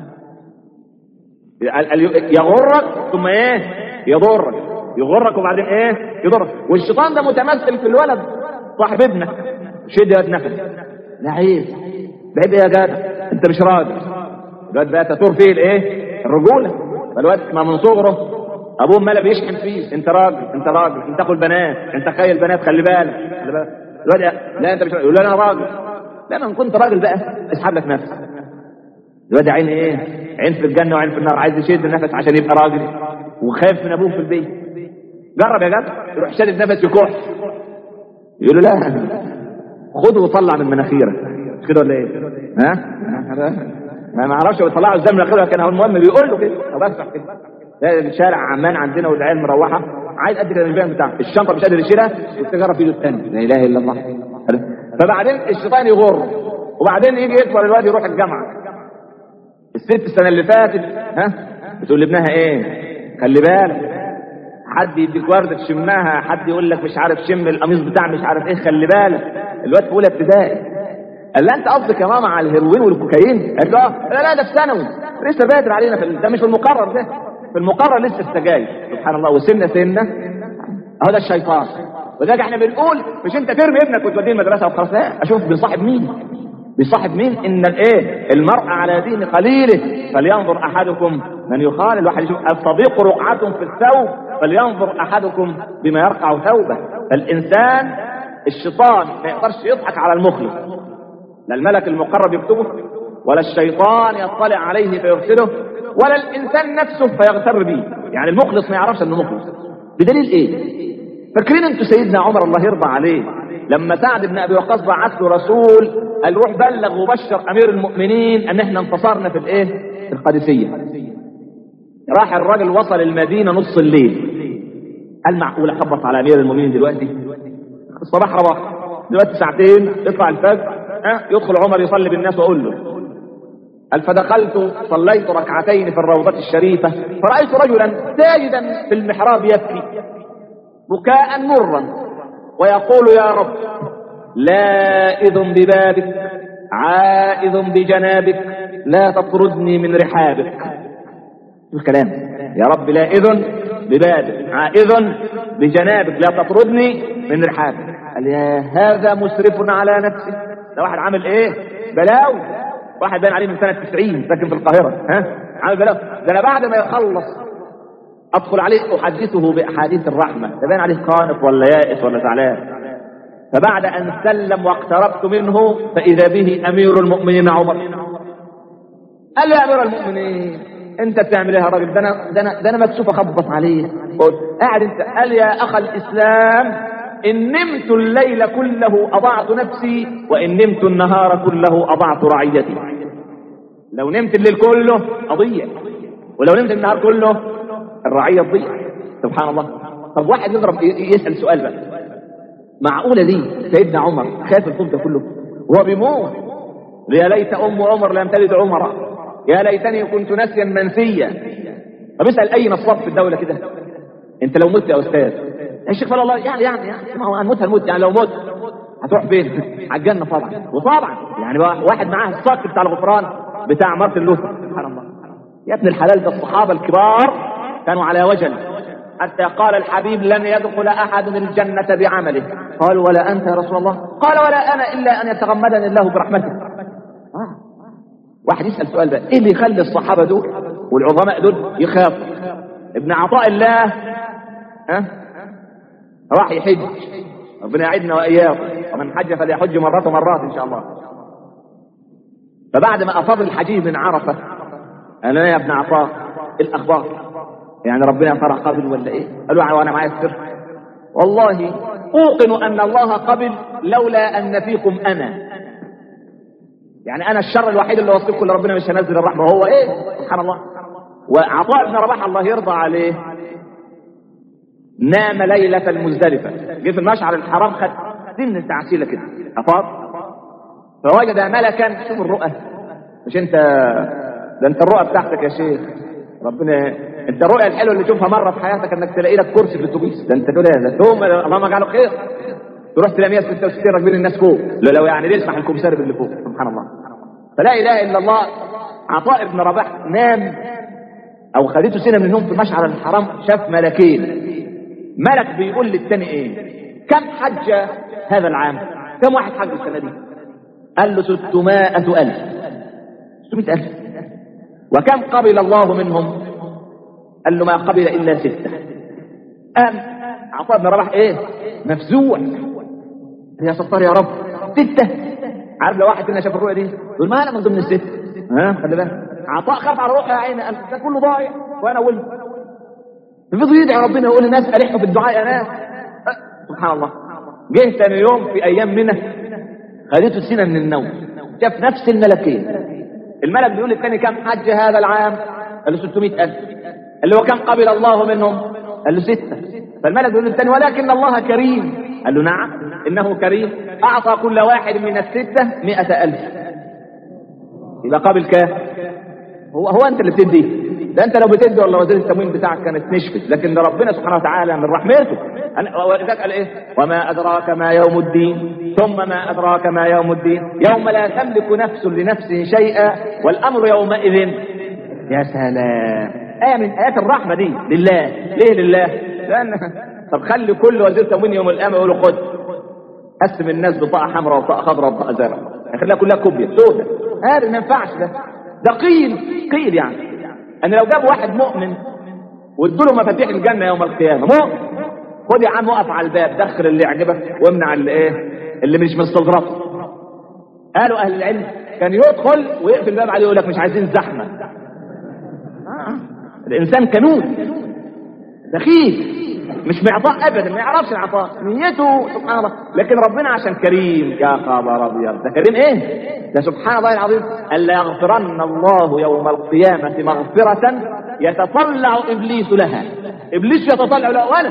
يغرك ثم ايه يضرك يغرك وبعدين ايه يضرك والشيطان ده متمثل في الولد صاحب ابنك شد يا نفس لا عيب بعيب ايه يا جدع انت مش راجل الواد بقى تطور فيه الايه الرجوله فالواد ما من صغره ابوه ماله بيشحن فيه انت راجل انت راجل انت اخو البنات انت خي البنات خلي بالك خلي بالك الواد لا انت مش يقول له انا راجل لا ما كنت راجل بقى اسحب لك نفسك الواد عين ايه عين في الجنه وعين في النار عايز يشد النفس عشان يبقى راجل وخايف من ابوه في البيت جرب يا جدع يروح شادد نفس يكح يقول له لا خده وطلع من مناخيرك مش كده ولا ايه ها ما ما اعرفش هو طلعه ازاي من مناخيرك كان هو المهم بيقول له كده او بس كده لا الشارع عمان عندنا والعيال مروحه عايز قد كده البيان بتاعه الشنطه مش قادر يشيلها والسيجاره في ايده الثانيه لا اله الا الله فبعدين الشيطان يغر وبعدين يجي يكبر الواد يروح الجامعه الست السنه اللي فاتت ها بتقول لابنها ايه خلي بالك حد يديك ورده تشمها حد يقول لك مش عارف شم القميص بتاع مش عارف ايه خلي بالك الواد في اولى ابتدائي قال لها انت قصدك يا ماما على الهيروين والكوكايين قالت له اه لا لا ده في ثانوي لسه بادر علينا في ال- ده مش في المقرر ده في المقرر لسه السجاير سبحان الله وسنه سنه اهو ده الشيطان وذلك احنا بنقول مش انت ترمي ابنك وتوديه المدرسه وخلاص لا اشوف بيصاحب مين بيصاحب مين ان الايه المرء على دين قليله فلينظر احدكم من يخالل الواحد يشوف الصديق رقعة في الثوب فلينظر احدكم بما يرقع ثوبه فالانسان الشيطان ما يقدرش يضحك على المخلص لا الملك المقرب يكتبه ولا الشيطان يطلع عليه فيرسله ولا الانسان نفسه فيغتر به يعني المخلص ما يعرفش انه مخلص بدليل ايه فاكرين انتوا سيدنا عمر الله يرضى عليه لما سعد بن ابي وقاص بعث له رسول قال روح بلغ وبشر امير المؤمنين ان احنا انتصرنا في الايه في القادسيه راح الراجل وصل المدينه نص الليل قال معقول خبط على امير المؤمنين دلوقتي الصباح رواح دلوقتي ساعتين يطلع الفجر ها يدخل عمر يصلي بالناس واقول له قال فدخلت صليت ركعتين في الروضة الشريفة فرأيت رجلا ساجدا في المحراب يبكي بكاء مرا ويقول يا رب لائذ ببابك عائذ بجنابك لا تطردني من رحابك شوف الكلام يا رب لائذ ببابك عائذ بجنابك لا تطردني من رحابك قال يا هذا مسرف على نفسه ده واحد عامل ايه بلاوي واحد باين عليه من سنه 90 ساكن في القاهره ها عامل بلاوي ده انا بعد ما يخلص ادخل عليه احدثه باحاديث الرحمه ده باين عليه قانط ولا يائس ولا زعلان فبعد ان سلم واقتربت منه فاذا به امير المؤمنين عمر قال له يا امير المؤمنين انت بتعمل ايه يا راجل ده انا ده انا ده انا مكسوف اخبط عليه قلت قاعد انت قال يا اخ الاسلام ان نمت الليل كله اضعت نفسي وان نمت النهار كله اضعت رعيتي لو نمت الليل كله اضيع ولو نمت النهار كله الرعيه تضيع سبحان الله طب واحد يضرب يسال سؤال بقى معقوله دي سيدنا عمر خاف الخوف ده كله وهو بيموت يا ليت ام عمر لم تلد عمر يا ليتني كنت نسيا منسيا طب اسال اي نصاب في الدوله كده انت لو مت يا استاذ يا شيخ فلا الله يعني يعني يعني ما هو هنموت هنموت يعني لو مت هتروح فين؟ على الجنه طبعا وطبعا يعني واحد معاه الصك بتاع الغفران بتاع مارتن لوثر سبحان الله يا ابن الحلال ده الصحابه الكبار كانوا على وجل حتى قال الحبيب لن يدخل احد الجنه بعمله قال ولا انت يا رسول الله قال ولا انا الا ان يتغمدني الله برحمته آه. واحد يسال سؤال بقى ايه اللي يخلي الصحابه دول والعظماء دول يخافوا ابن عطاء الله ها أه؟ راح يحج ربنا يعيدنا واياكم ومن حج فليحج مرات ومرات ان شاء الله فبعد ما افاض الحجيج من عرفه انا يا ابن عطاء الاخبار يعني ربنا يا ترى قبل ولا ايه قالوا وانا معايا السر والله اوقن ان الله قبل لولا ان فيكم انا يعني انا الشر الوحيد اللي وصلكم لربنا مش هنزل الرحمه هو ايه سبحان الله وعطاء بن رباح الله يرضى عليه نام ليلة المزدلفة جه في المشعر الحرام خد سن تعسيلة كده أفاض فوجد ملكا شوف الرؤى مش انت ده انت الرؤى بتاعتك يا شيخ ربنا انت الرؤيا الحلوه اللي تشوفها مره في حياتك انك تلاقي لك كرسي في الاتوبيس ده انت تقول ايه ده ثم اللهم اجعله خير تروح تلاقي 166 راكبين الناس فوق لو لو يعني يسمح الكمسارب اللي فوق سبحان الله فلا اله الا الله عطاء بن رباح نام او خدته سنه من النوم في مشعر الحرام شاف ملكين ملك بيقول للتاني ايه كم حج هذا العام كم واحد حج السنه دي قال له 600 ألف 600 ألف وكم قبل الله منهم قال له ما قبل الا سته قام عطاء بن رباح ايه مفزوع يا ستار يا رب سته عارف لو واحد كنا شاف الرؤيا دي يقول ما انا من ضمن الست ها خلي بالك عطاء خاف على روحه يا عيني قال ده كله ضايع وانا ولد يفضل يدعي ربنا ويقول للناس الحوا في الدعاء يا ناس أه، سبحان الله جه ثاني يوم في ايام منى خدته سنه من النوم شاف نفس الملكين الملك بيقول للثاني كم حج هذا العام قال له 600000 قال له وكم قبل الله منهم قال له ستة فالملك بيقول للثاني ولكن الله كريم قال له نعم إنه كريم أعطى كل واحد من الستة مئة ألف يبقى قابل كام هو هو أنت اللي بتدي ده أنت لو بتدي والله وزير التموين بتاعك كانت نشفت لكن ده ربنا سبحانه وتعالى من رحمته أنا- ولذلك قال إيه وما أدراك ما يوم الدين ثم ما أدراك ما يوم الدين يوم لا تملك نفس لنفس شيئا والأمر يومئذ يا سلام آية من آيات الرحمة دي لله ليه لله لأن طب خلي كل وزير تموين يوم القيامة يقول له خد قسم الناس بطاقة حمراء وبطاقة خضراء وبطاقة زرقاء خليها كلها كوبيا سوداء هذا ما ينفعش ده ده قيل قيل يعني أن لو جابوا واحد مؤمن وادوا له مفاتيح الجنة يوم القيامة مؤمن خد يا عم وقف على الباب دخل اللي يعجبك وامنع اللي ايه اللي مش مستظرف قالوا اهل العلم كان يدخل ويقفل الباب عليه يقول لك مش عايزين زحمه آه. الانسان كنود دخيل مش معطاء ابدا ما يعرفش العطاء نيته سبحان الله لكن ربنا عشان كريم يا خبر ابيض ده كريم ايه ده سبحان الله العظيم الا يغفرن الله يوم القيامه مغفره يتطلع ابليس لها ابليس يتطلع له ولا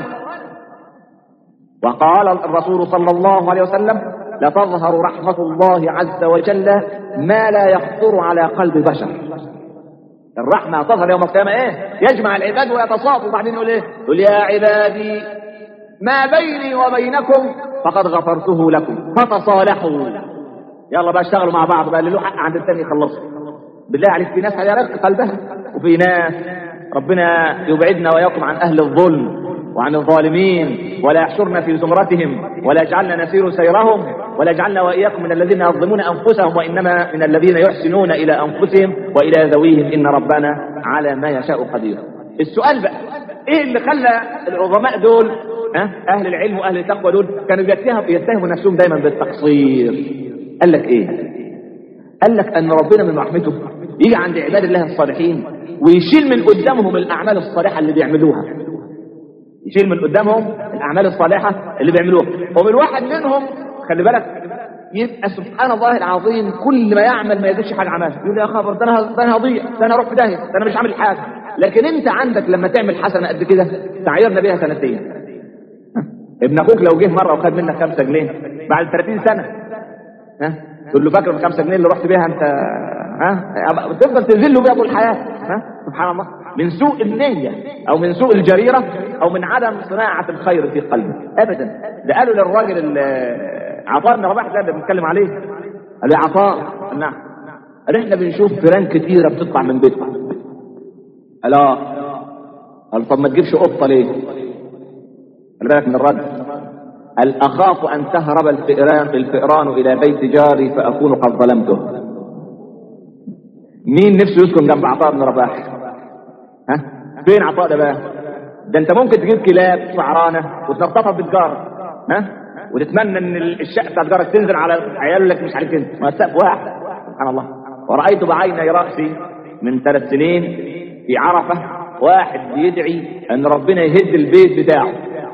وقال الرسول صلى الله عليه وسلم لتظهر رحمة الله عز وجل ما لا يخطر على قلب بشر الرحمة تظهر يوم القيامة ايه يجمع العباد ويتصافوا وبعدين يقول ايه يقول يا عبادي ما بيني وبينكم فقد غفرته لكم فتصالحوا يلا بقى اشتغلوا مع بعض بقى اللي له حق عند الثاني يخلصوا بالله عليك في ناس هيرق قلبها وفي ناس ربنا يبعدنا واياكم عن اهل الظلم وعن الظالمين ولا يحشرنا في زمرتهم ولا يجعلنا نسير سيرهم ولا يجعلنا واياكم من الذين يظلمون انفسهم وانما من الذين يحسنون الى انفسهم والى ذويهم ان ربنا على ما يشاء قدير. السؤال بقى ايه اللي خلى العظماء دول ها اهل العلم واهل التقوى دول كانوا بيتهم يتهموا نفسهم دايما بالتقصير. قال لك ايه؟ قال لك ان ربنا من رحمته يجي عند عباد الله الصالحين ويشيل من قدامهم الاعمال الصالحه اللي بيعملوها يشيل من قدامهم الاعمال الصالحه اللي بيعملوها ومن واحد منهم خلي بالك يبقى سبحان الله العظيم كل ما يعمل ما يزيدش حاجه عملها يقول يا خبر ده انا ده انا هضيع ده انا اروح في داهيه ده انا مش عامل حاجه لكن انت عندك لما تعمل حسنه قد كده تعيرنا بيها سنتين ابن اخوك لو جه مره وخد منك 5 جنيه بعد 30 سنه ها تقول له فاكر ال 5 جنيه اللي رحت بيها انت ها تفضل تذله بيها طول الحياه ها سبحان الله من سوء النية أو من سوء الجريرة أو من عدم صناعة الخير في قلبه أبدا ده قالوا للراجل ال- عطاء بن رباح ده اللي بنتكلم عليه قال له يا عطاء قال نعم قال احنا بنشوف فيران كتيرة بتطلع من بيتنا قال اه قال طب ما تجيبش قطة ليه؟ خلي بالك من الرد قال أخاف أن تهرب الفئران الفئران إلى بيت جاري فأكون قد ظلمته مين نفسه يسكن جنب عطاء بن رباح؟ ها فين عطاء ده بقى ده انت ممكن تجيب كلاب سعرانه وتنططها بالجار ها وتتمنى ان الشقه بتاعت جارك تنزل على عيالك مش عارف انت ما السقف واحد سبحان الله ورايت بعيني راسي من ثلاث سنين في عرفه واحد بيدعي ان ربنا يهد البيت بتاعه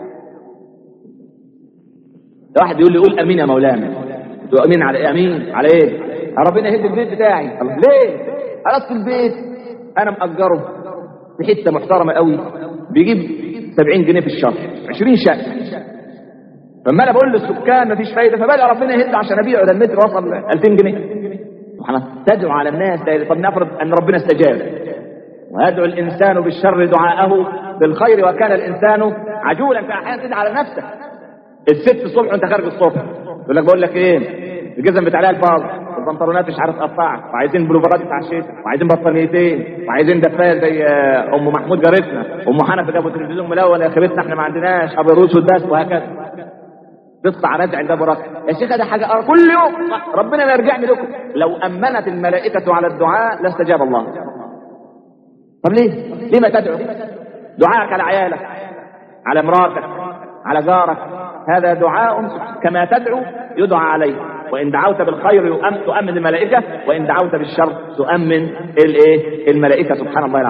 ده واحد يقول لي قول امين يا مولانا قلت له امين على ايه امين على ايه يا ربنا يهد البيت بتاعي قال ليه خلاص البيت انا مأجره في حته محترمه قوي بيجيب 70 جنيه في الشهر 20 شقه فما انا بقول للسكان مفيش فايده فبدا ربنا يهد عشان ابيعه ده المتر وصل 2000 جنيه سبحان الله تدعو على الناس ده طب نفرض ان ربنا استجاب ويدعو الانسان بالشر دعاءه بالخير وكان الانسان عجولا فاحيانا تدعي على نفسك الست الصبح وانت خارج الصبح يقول لك بقول لك ايه الجزم بتاع عليها الباظ البنطلونات مش عارف تقطعها وعايزين بلوفرات بتاع الشتاء وعايزين بطانيتين وعايزين دفايه زي آه، ام محمود جارتنا ام حنفي جابوا تلفزيون ملون يا خيبتنا احنا ما عندناش ابو الاسود بس وهكذا تطلع رجع ده بركه يا شيخ ده حاجه آه، كل يوم ربنا ما يرجعني لكم لو امنت الملائكه على الدعاء لاستجاب الله طب ليه؟ ليه ما تدعو؟ دعائك على عيالك على مراتك على جارك هذا دعاء كما تدعو يدعى عليه وان دعوت بالخير يؤمن تؤمن الملائكه وان دعوت بالشر تؤمن الايه الملائكه سبحان الله العظيم